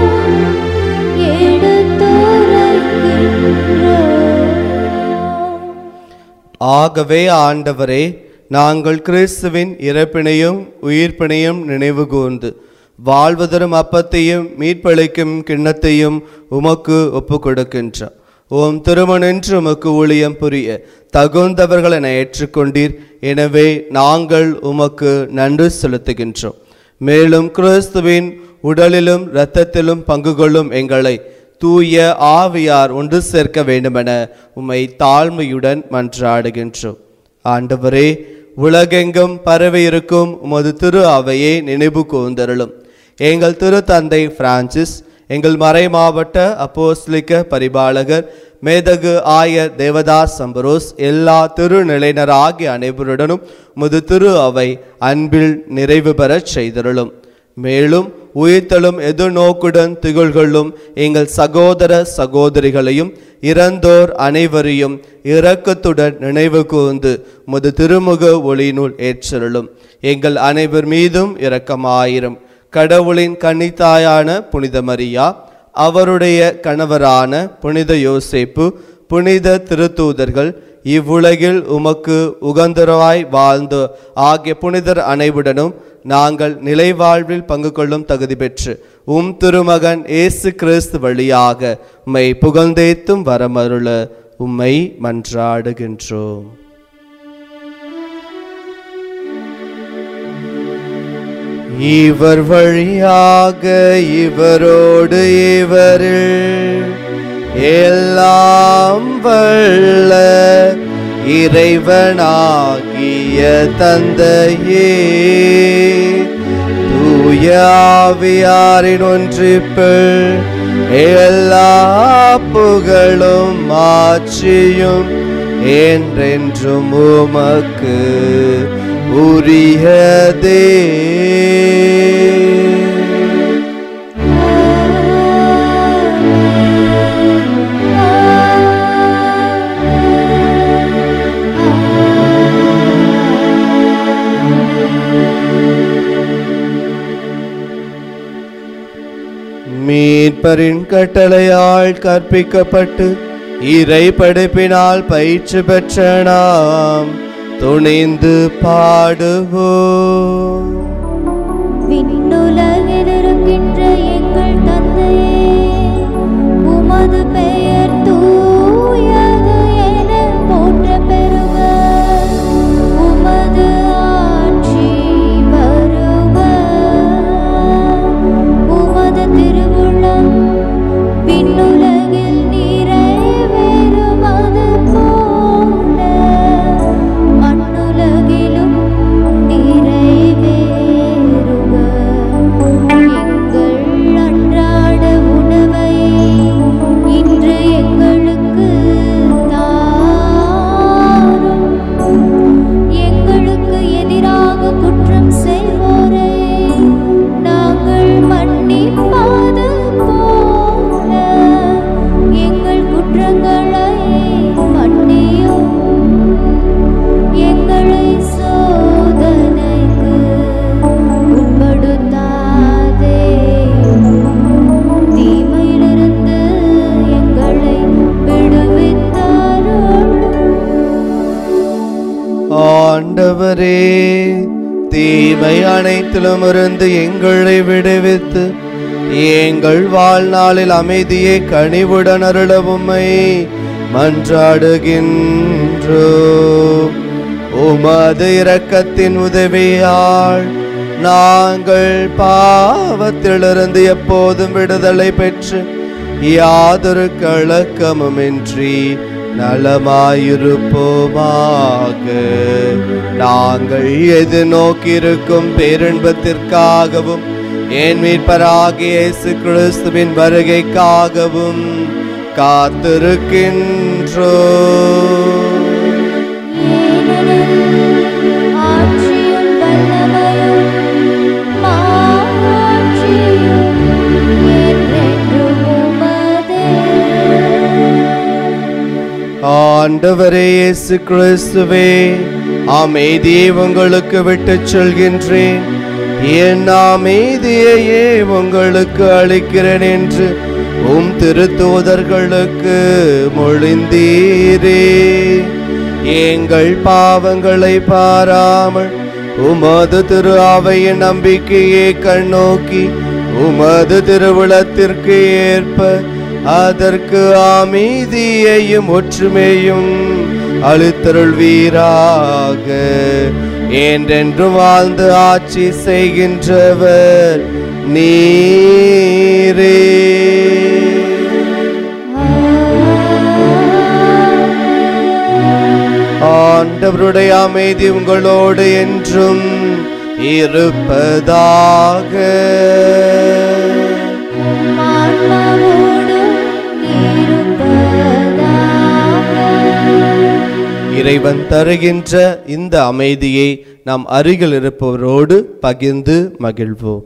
எடுத்துரைக்கின்றோம். ஆகவே ஆண்டவரே நாங்கள் கிறிஸ்துவின் இறப்பினையும் உயிர்ப்பினையும் நினைவு கூர்ந்து வாழ்வதரும் அப்பத்தையும் மீட்பளிக்கும் கிண்ணத்தையும் உமக்கு ஒப்புக் கொடுக்கின்றோம் ஓம் திருமணென்று உமக்கு ஊழியம் புரிய தகுந்தவர்கள் என ஏற்றுக்கொண்டீர் எனவே நாங்கள் உமக்கு நன்றி செலுத்துகின்றோம் மேலும் கிறிஸ்துவின் உடலிலும் இரத்தத்திலும் பங்கு கொள்ளும் எங்களை தூய ஆவியார் ஒன்று சேர்க்க வேண்டுமென உம்மை தாழ்மையுடன் மன்றாடுகின்றோம் ஆண்டவரே உலகெங்கும் பரவி இருக்கும் உமது திரு அவையை நினைவு கூர்ந்தருளும் எங்கள் திரு தந்தை பிரான்சிஸ் எங்கள் மறை மாவட்ட அப்போஸ்லிக்க பரிபாலகர் மேதகு ஆயர் தேவதாஸ் சம்பரோஸ் எல்லா திருநிலையினர் ஆகிய அனைவருடனும் உமது திரு அவை அன்பில் நிறைவு பெறச் செய்தருளும் மேலும் உயிர்த்தலும் எதிர்நோக்குடன் திகழ்களும் எங்கள் சகோதர சகோதரிகளையும் இறந்தோர் அனைவரையும் இரக்கத்துடன் நினைவு கூர்ந்து முது திருமுக ஒளியினுள் ஏற்றருளும் எங்கள் அனைவர் மீதும் இரக்கமாயிரும் கடவுளின் கன்னித்தாயான புனித மரியா அவருடைய கணவரான புனித யோசேப்பு புனித திருத்தூதர்கள் இவ்வுலகில் உமக்கு உகந்தரவாய் வாழ்ந்து ஆகிய புனிதர் அனைவுடனும் நாங்கள் நிலை வாழ்வில் பங்கு கொள்ளும் தகுதி பெற்று உம் திருமகன் இயேசு கிறிஸ்து வழியாக உம்மை புகழ்ந்தேத்தும் வரமருள உம்மை மன்றாடுகின்றோம் இவர் வழியாக இவரோடு இவரில் எல்லாம் வல்ல இறைவனாகிய தந்தையே தூய ஆவியாரின் ஒன்றிப்பில் எல்லா புகழும் ஆட்சியும் என்றென்றும் உமக்கு உரியதே மீட்பரின் கட்டளையால் கற்பிக்கப்பட்டு இறை படைப்பினால் பயிற்சி பெற்ற நாம் துணிந்து பாடுவோம் விண்ணுலகில் இருக்கின்ற எங்கள் தந்தையே உமது பெயர் தூயது என போற்ற பெறுக உமது ஆட்சி வருக உமது திருவுளம் விண்ணுலகில் நிறைவேறுவது போல மண்ணுலகிலும் நிறைவேறுக எங்கள் அன்றாட உணவை இன்று ஆண்டவரே தீமை அனைத்திலும் இருந்து எங்களை விடுவித்து எங்கள் வாழ்நாளில் அமைதியை கனிவுடன் அருளவுமை மன்றாடுகின்றோ உமது இரக்கத்தின் உதவியால் நாங்கள் பாவத்திலிருந்து எப்போதும் விடுதலை பெற்று யாதொரு கலக்கமுமின்றி நலமாயிருப்போமாக நாங்கள் எது நோக்கியிருக்கும் பேரின்பத்திற்காகவும் என் மீட்பராகிய இயேசு கிறிஸ்துவின் வருகைக்காகவும் காத்திருக்கின்றோ ஏனெனில் ஆட்சியும் வல்லமையும் மாட்சியும் என்றென்றும் உமதே. ஆண்டவரே இயேசு கிறிஸ்துவே அமைதியை உங்களுக்கு விட்டுச் சொல்கின்றேன் என் அமைதியையே உங்களுக்கு அளிக்கிறேன் என்று உம் திருத்தூதர்களுக்கு மொழிந்தீரே எங்கள் பாவங்களை பாராமல் உமது திரு அவையின் நம்பிக்கையை கண்ணோக்கி உமது திருவிழத்திற்கு ஏற்ப அதற்கு அமைதியையும் ஒற்றுமையும் அழுத்தருள்வீராக என்றென்றும் வாழ்ந்து ஆட்சி செய்கின்றவர் நீரே ஆண்டவருடைய அமைதி உங்களோடு என்றும் இருப்பதாக உம் ஆன்மாவோடும் இருப்பதாக. இறைவன் தருகின்ற இந்த அமைதியை நாம் அருகில் இருப்பவரோடு பகிர்ந்து மகிழ்வோம்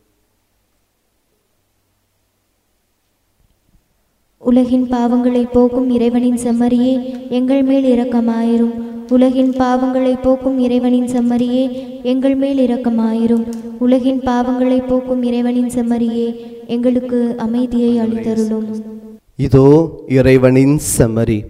உலகின் பாவங்களை போக்கும் இறைவனின் செம்மறியே எங்கள் மேல் இரக்கமாயிரும் உலகின் பாவங்களை போக்கும் இறைவனின் செம்மறியே எங்கள் மேல் இரக்கமாயிரும் உலகின் பாவங்களை போக்கும் இறைவனின் செம்மறியே எங்களுக்கு அமைதியை அளித்தருளும் இதோ இறைவனின் செம்மறி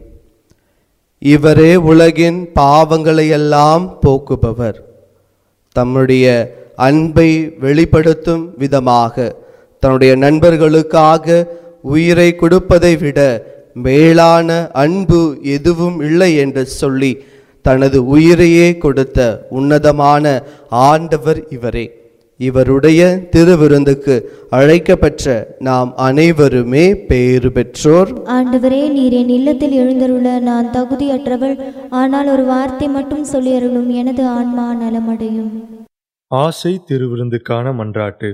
இவரே உலகின் பாவங்களை எல்லாம் போக்குபவர் தம்முடைய அன்பை வெளிப்படுத்தும் விதமாக தன்னுடைய நண்பர்களுக்காக உயிரை கொடுப்பதை விட மேலான அன்பு எதுவும் இல்லை என்று சொல்லி தனது உயிரையே கொடுத்த உன்னதமான ஆண்டவர் இவரே இவருடைய திருவிருந்துக்கு அழைக்கப்பெற்ற நாம் அனைவருமே பேறு பெற்றோர் ஆண்டவரே நீர் என் இல்லத்தில் எழுந்தருள நான் தகுதியற்றவள் ஆனால் ஒரு வார்த்தை மட்டும் சொல்லியருளும் எனது ஆன்மா நலமடையும் ஆசை திருவிருந்துக்கான மன்றாட்டு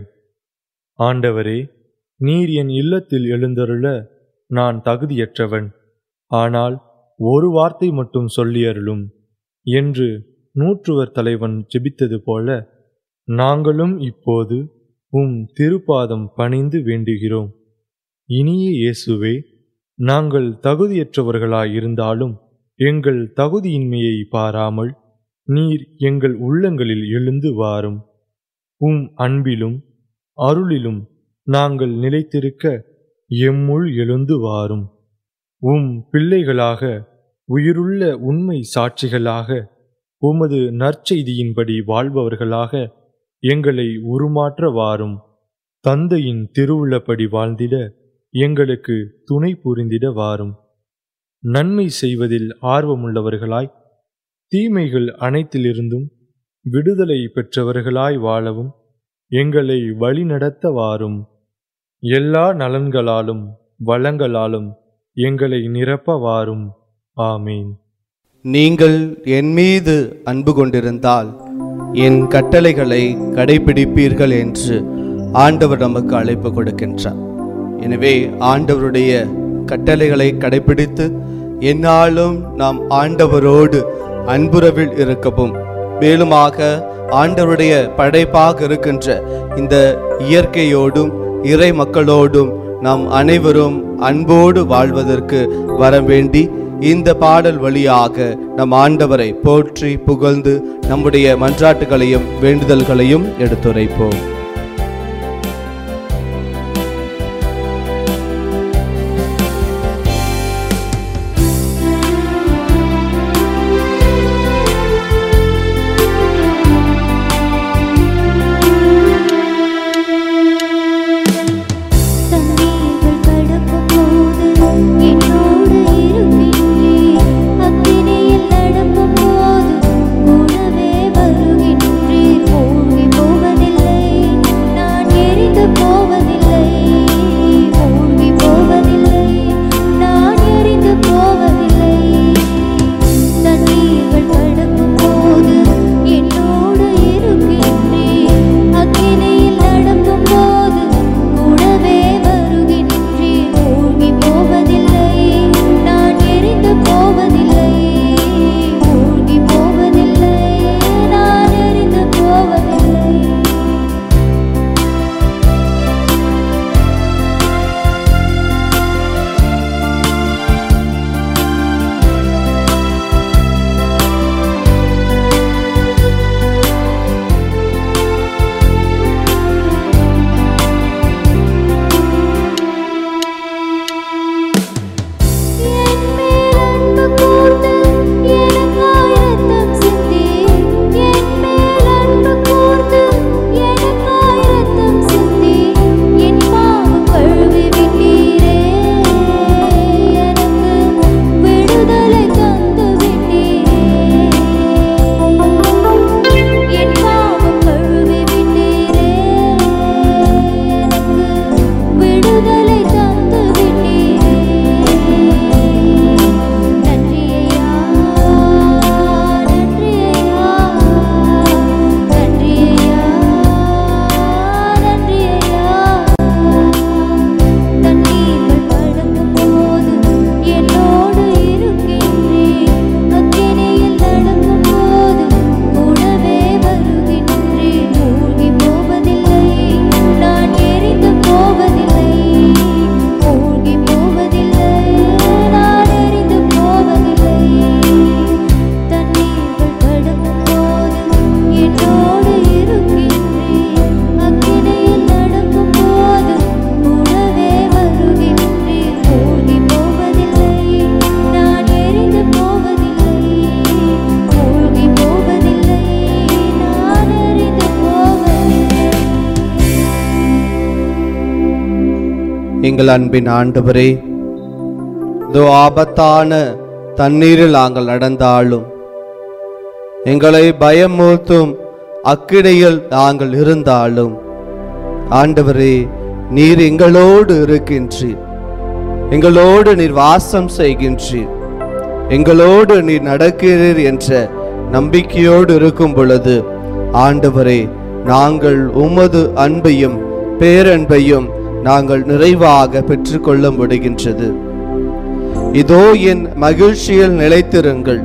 ஆண்டவரே நீர் என் இல்லத்தில் எழுந்தருள நான் தகுதியற்றவன் ஆனால் ஒரு வார்த்தை மட்டும் சொல்லியருளும் என்று நூற்றுவர் தலைவன் ஜெபித்தது போல நாங்களும் இப்போது உம் திருப்பாதம் பணிந்து வேண்டுகிறோம் இனிய இயேசுவே நாங்கள் தகுதியற்றவர்களாயிருந்தாலும் எங்கள் தகுதியின்மையை பாராமல் நீர் எங்கள் உள்ளங்களில் எழுந்து வாரும் உம் அன்பிலும் அருளிலும் நாங்கள் நிலைத்திருக்க எம்முள் எழுந்து வாரும் உம் பிள்ளைகளாக உயிருள்ள உண்மை சாட்சிகளாக உமது நற்செய்தியின்படி வாழ்பவர்களாக எங்களை உருமாற்ற வாரும் தந்தையின் திருவுள்ளப்படி வாழ்ந்திட எங்களுக்கு துணை புரிந்திட வாரும் நன்மை செய்வதில் ஆர்வமுள்ளவர்களாய் தீமைகள் அனைத்திலிருந்தும் விடுதலை பெற்றவர்களாய் வாழவும் எங்களை வழிநடத்த வாரும் எல்லா நலன்களாலும் வளங்களாலும் எங்களை நிரப்ப வாரும் ஆமீன் நீங்கள் என் மீது அன்பு கொண்டிருந்தால் என் கட்டளைகளை கடைபிடிப்பீர்கள் என்று ஆண்டவர் நமக்கு அழைப்பு கொடுக்கின்றார் எனவே ஆண்டவருடைய கட்டளைகளை கடைபிடித்து எந்நாளும் நாம் ஆண்டவரோடு அன்புறவில் இருக்கவும் மேலுமாக ஆண்டவருடைய படைப்பாக இருக்கின்ற இந்த இயற்கையோடும் இறை மக்களோடும் நாம் அனைவரும் அன்போடு வாழ்வதற்கு வர வேண்டி இந்த பாடல் வழியாக நம் ஆண்டவரை போற்றி புகழ்ந்து நம்முடைய மன்றாட்டுகளையும் வேண்டுதல்களையும் எடுத்துரைப்போம் எங்கள் அன்பின் ஆண்டவரே இதோ ஆபத்தான தண்ணீரில் நாங்கள் நடந்தாலும் எங்களை பயமூர்த்தும் அக்கிடையில் நாங்கள் இருந்தாலும் ஆண்டவரே நீர் எங்களோடு இருக்கின்றீர் எங்களோடு நீர் வாசம் செய்கின்றீர் எங்களோடு நீர் நடக்கிறீர் என்ற நம்பிக்கையோடு இருக்கும் பொழுது ஆண்டவரே நாங்கள் உமது அன்பையும் பேரன்பையும் நாங்கள் நிறைவாக பெற்றுக்கொள்ள முடிகின்றது இதோ என் மகிழ்ச்சியில் நிலைத்திருங்கள்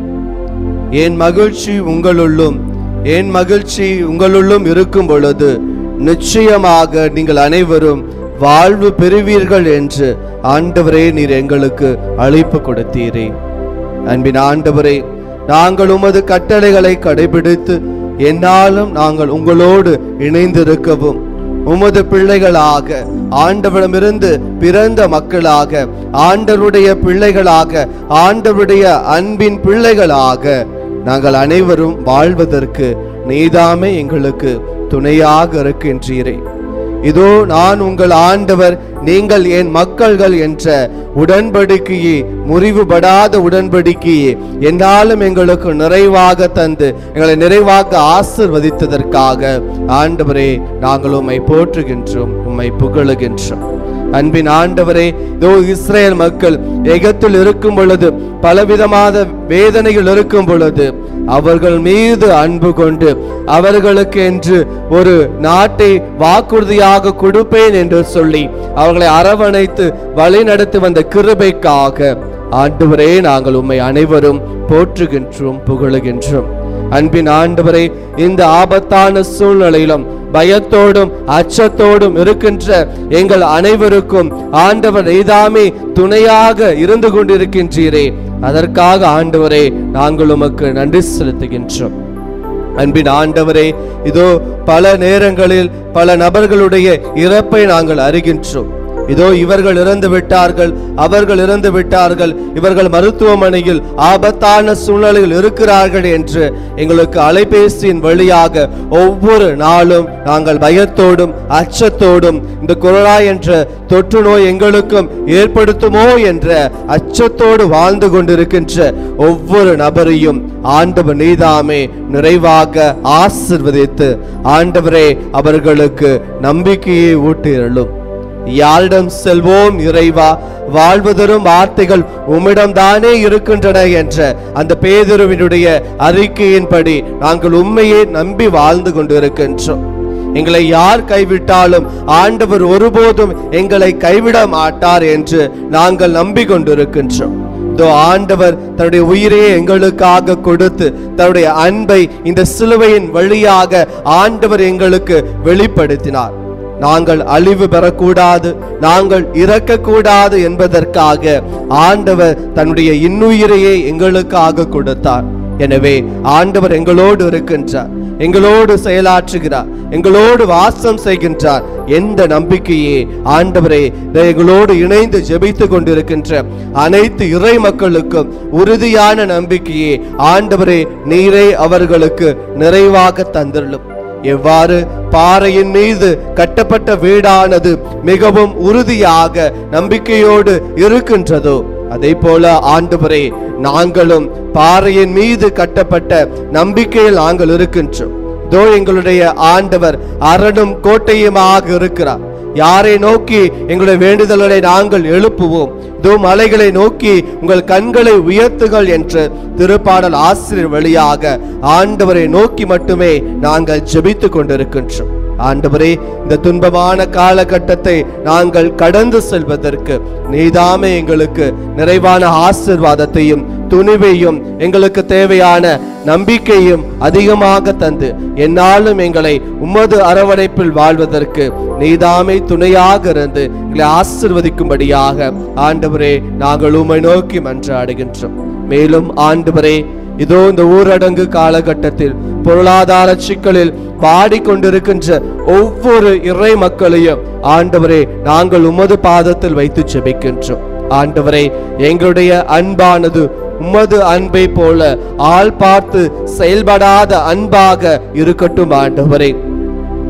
என் மகிழ்ச்சி உங்களுள்ளும் என் மகிழ்ச்சி உங்களுள்ளும் இருக்கும் பொழுது நிச்சயமாக நீங்கள் அனைவரும் வாழ்வு பெறுவீர்கள் என்று ஆண்டவரே நீர் எங்களுக்கு அழைப்பு கொடுத்தீரே அன்பின் ஆண்டவரே நாங்கள் உமது கட்டளைகளை கடைபிடித்து என்னாலும் நாங்கள் உங்களோடு இணைந்திருக்கவும் உமது பிள்ளைகளாக ஆண்டவரிடமிருந்து பிறந்த மக்களாக ஆண்டவருடைய பிள்ளைகளாக ஆண்டவருடைய அன்பின் பிள்ளைகளாக நாங்கள் அனைவரும் வாழ்வதற்கு நீதாமே எங்களுக்கு துணையாக இருக்கின்றீரே இதோ நான் உங்கள் ஆண்டவர் நீங்கள் என் மக்கள்கள் என்ற உடன்படிக்கையை முறிவுபடாத உடன்படிக்கையை என்னாலும் எங்களுக்கு நிறைவாக தந்து எங்களை நிறைவாக ஆசிர்வதித்ததற்காக ஆண்டவரே நாங்கள் உம்மை போற்றுகின்றோம் உம்மை புகழுகின்றோம் அன்பின் ஆண்டவரே இதோ இஸ்ரேல் மக்கள் எகத்தில் இருக்கும் பொழுது பலவிதமான வேதனைகள் இருக்கும் பொழுது அவர்கள் மீது அன்பு கொண்டு அவர்களுக்கு என்று ஒரு நாட்டை வாக்குறுதியாக கொடுப்பேன் என்று சொல்லி அவர்களை அரவணைத்து வழிநடத்தி வந்த கிருபைக்காக ஆண்டவரே நாங்கள் உம்மை அனைவரும் போற்றுகின்றோம் புகழுகின்றோம் அன்பின் ஆண்டவரே இந்த ஆபத்தான சூழ்நிலையிலும் பயத்தோடும் அச்சத்தோடும் இருக்கின்ற எங்கள் அனைவருக்கும் ஆண்டவர் நீதாமே துணையாக இருந்து கொண்டிருக்கின்றீரே அதற்காக ஆண்டவரே நாங்கள் உமக்கு நன்றி செலுத்துகின்றோம் அன்பின் ஆண்டவரே இதோ பல நேரங்களில் பல நபர்களுடைய இறப்பை நாங்கள் அறிகின்றோம் இதோ இவர்கள் இறந்து விட்டார்கள் அவர்கள் இறந்து விட்டார்கள் இவர்கள் மருத்துவமனையில் ஆபத்தான சூழ்நிலையில் இருக்கிறார்கள் என்று எங்களுக்கு அலைபேசியின் வழியாக ஒவ்வொரு நாளும் நாங்கள் பயத்தோடும் அச்சத்தோடும் இந்த கொரோனா என்ற தொற்று நோய் எங்களுக்கும் ஏற்படுத்துமோ என்ற அச்சத்தோடு வாழ்ந்து கொண்டிருக்கின்ற ஒவ்வொரு நபரையும் ஆண்டவர் நீதாமே நிறைவாக ஆசிர்வதித்து ஆண்டவரே அவர்களுக்கு நம்பிக்கையை ஊட்டியருளும் யாரிடம் செல்வோம் இறைவா வாழ்வதரும் வார்த்தைகள் உம்மிடம் தானே இருக்கின்றன என்ற அந்த பேதுருவினுடைய அறிக்கையின்படி நாங்கள் உண்மையை நம்பி வாழ்ந்து கொண்டிருக்கின்றோம் எங்களை யார் கைவிட்டாலும் ஆண்டவர் ஒருபோதும் எங்களை கைவிட மாட்டார் என்று நாங்கள் நம்பிக்கொண்டிருக்கின்றோம் இதோ ஆண்டவர் தன்னுடைய உயிரையே எங்களுக்காக கொடுத்து தன்னுடைய அன்பை இந்த சிலுவையின் வழியாக ஆண்டவர் எங்களுக்கு வெளிப்படுத்தினார் நாங்கள் அழிவு பெறக்கூடாது நாங்கள் இறக்கக்கூடாது என்பதற்காக ஆண்டவர் தன்னுடைய இன்னுயிரையே எங்களுக்காக கொடுத்தார் எனவே ஆண்டவர் எங்களோடு இருக்கின்றார் எங்களோடு செயலாற்றுகிறார் எங்களோடு வாசம் செய்கின்றார் எந்த நம்பிக்கையே ஆண்டவரே இதை எங்களோடு இணைந்து ஜெபித்து கொண்டிருக்கின்ற அனைத்து இறை மக்களுக்கும் உறுதியான நம்பிக்கையே ஆண்டவரே நீரே அவர்களுக்கு நிறைவாக தந்திரலும் எவ்வாறு பாறையின் மீது கட்டப்பட்ட வீடானது மிகவும் உறுதியாக நம்பிக்கையோடு இருக்கின்றதோ அதே போல ஆண்டவரே நாங்களும் பாறையின் மீது கட்டப்பட்ட நம்பிக்கையில் நாங்கள் இருக்கின்றோம் இதோ எங்களுடைய ஆண்டவர் அரணும் கோட்டையுமாக இருக்கிறார் யாரை நோக்கி எங்களுடைய வேண்டுதல்களை நாங்கள் எழுப்புவோம் இதோ மலைகளை நோக்கி உங்கள் கண்களை உயர்த்துகள் என்று திருப்பாடல் ஆசிரியர் வழியாக ஆண்டவரை நோக்கி மட்டுமே நாங்கள் ஜெபித்துக் கொண்டிருக்கின்றோம் ஆண்டவரே இந்த துன்பமான காலகட்டத்தை நாங்கள் கடந்து செல்வதற்கு நீதாமே எங்களுக்கு நிறைவான ஆசிர்வாதத்தையும் துணிவையும் எங்களுக்கு தேவையான நம்பிக்கையும் அதிகமாக தந்து என்னாலும் எங்களை உமது அரவணைப்பில் வாழ்வதற்கு நீதாமே துணையாக இருந்து எங்களை ஆசிர்வதிக்கும்படியாக ஆண்டவரே நாங்கள் உம்மை நோக்கி மன்றாடுகின்றோம் மேலும் ஆண்டவரே இதோ இந்த ஊரடங்கு காலகட்டத்தில் பொருளாதார சிக்கலில் பாடிக்கொண்டிருக்கின்ற ஒவ்வொரு இறை மக்களையும் ஆண்டவரே நாங்கள் உமது பாதத்தில் வைத்து ஜெபிக்கின்றோம் ஆண்டவரே எங்களுடைய அன்பானது உமது அன்பை போல ஆள் பார்த்து செயல்படாத அன்பாக இருக்கட்டும் ஆண்டவரே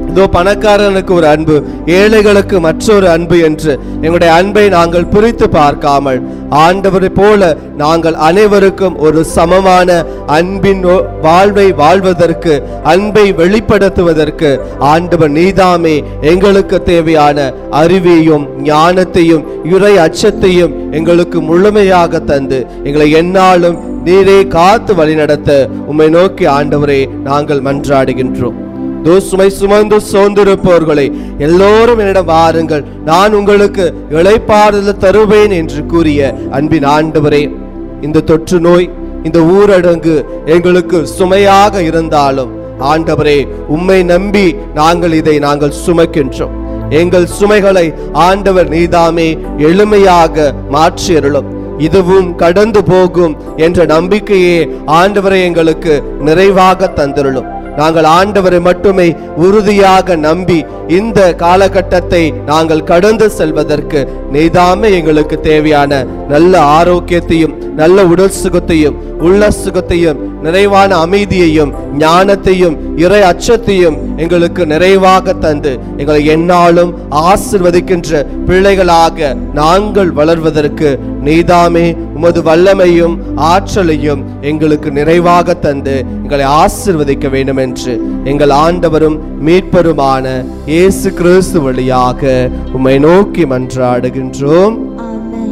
இதோ பணக்காரனுக்கு ஒரு அன்பு ஏழைகளுக்கு மற்றொரு அன்பு என்று எங்களுடைய அன்பை நாங்கள் பிரித்து பார்க்காமல் ஆண்டவரை போல நாங்கள் அனைவருக்கும் ஒரு சமமான அன்பின் ஒ- வாழ்வை வாழ்வதற்கு அன்பை வெளிப்படுத்துவதற்கு ஆண்டவர் நீதாமே எங்களுக்கு தேவையான அறிவையும் ஞானத்தையும் இறை அச்சத்தையும் எங்களுக்கு முழுமையாக தந்து எங்களை எந்நாளும் நீரே காத்து வழிநடத்த உம்மை நோக்கி ஆண்டவரே நாங்கள் மன்றாடுகின்றோம் தோ சுமை சுமந்து சோர்ந்திருப்பவர்களை எல்லோரும் என்னிடம் வாருங்கள் நான் உங்களுக்கு இளைப்பாறுதல் தருவேன் என்று கூறிய அன்பின் ஆண்டவரே இந்த தொற்று நோய் இந்த ஊரடங்கு எங்களுக்கு சுமையாக இருந்தாலும் ஆண்டவரே உம்மை நம்பி நாங்கள் இதை நாங்கள் சுமக்கின்றோம் எங்கள் சுமைகளை ஆண்டவர் நீதாமே எளிமையாக மாற்றியருளும் இதுவும் கடந்து போகும் என்ற நம்பிக்கையே ஆண்டவரை எங்களுக்கு நிறைவாக தந்திருளும் நாங்கள் ஆண்டவரை மட்டுமே உறுதியாக நம்பி இந்த காலகட்டத்தை நாங்கள் கடந்து செல்வதற்கு நீதாமே எங்களுக்கு தேவையான நல்ல ஆரோக்கியத்தையும் நல்ல உடல் சுகத்தையும் உள்ள சுகத்தையும் நிறைவான அமைதியையும் ஞானத்தையும் இறை அச்சத்தையும் எங்களுக்கு நிறைவாக தந்து எங்களை எந்நாளும் ஆசிர்வதிக்கின்ற பிள்ளைகளாக நாங்கள் வளர்வதற்கு நீதாமே உமது வல்லமையும் ஆற்றலையும் எங்களுக்கு நிறைவாக தந்து எங்களை ஆசிர்வதிக்க வேண்டும் என்று எங்கள் ஆண்டவரும் மீட்பருமான இயேசு கிறிஸ்து வழியாக உம்மை நோக்கி மன்றாடுகின்றோம் ஆமென்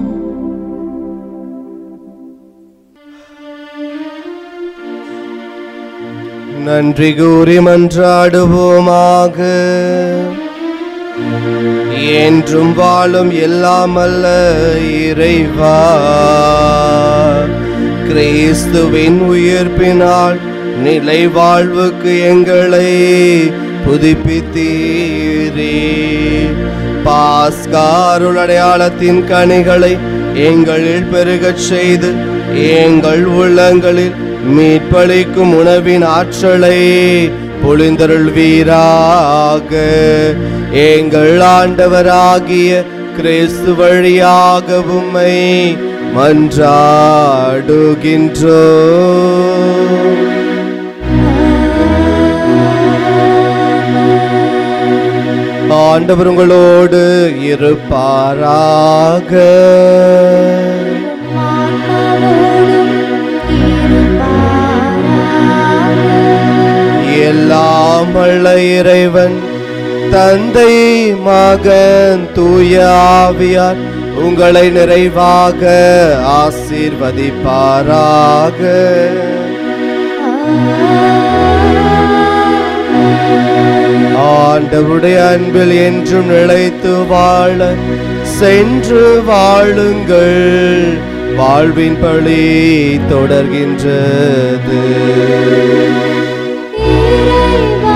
நன்றி கூறி மன்றாடுவோமாக என்றும் வாழும் எல்லாம் அல்ல இறைவா கிறிஸ்துவின் உயிர்ப்பினால் நிலை வாழ்வுக்கு எங்களை புதுப்பித்தீரே பாஸ்காருள் அடையாளத்தின் கனிகளை எங்களில் பெருகச் செய்து எங்கள் உள்ளங்களில் மீட்பளிக்கும் உணவின் ஆற்றலை பொழிந்தருள்வீராக எங்கள் ஆண்டவராகிய கிறிஸ்து வழியாக உம்மை மன்றாடுகின்றோ ஆண்டவர் உங்களோடு இருப்பாராக ஆன்மாவோடும் இருப்பாராக. எல்லாம் வல்ல இறைவன் தந்தை மகன் தூய ஆவியார் உங்களை நிறைவாக ஆசீர்வதிப்பாராக ஆண்டவருடைய அன்பில் என்றும் நிலைத்து வாழ சென்று வாழுங்கள் வாழ்வின் பழி தொடர்கின்றது இறைவா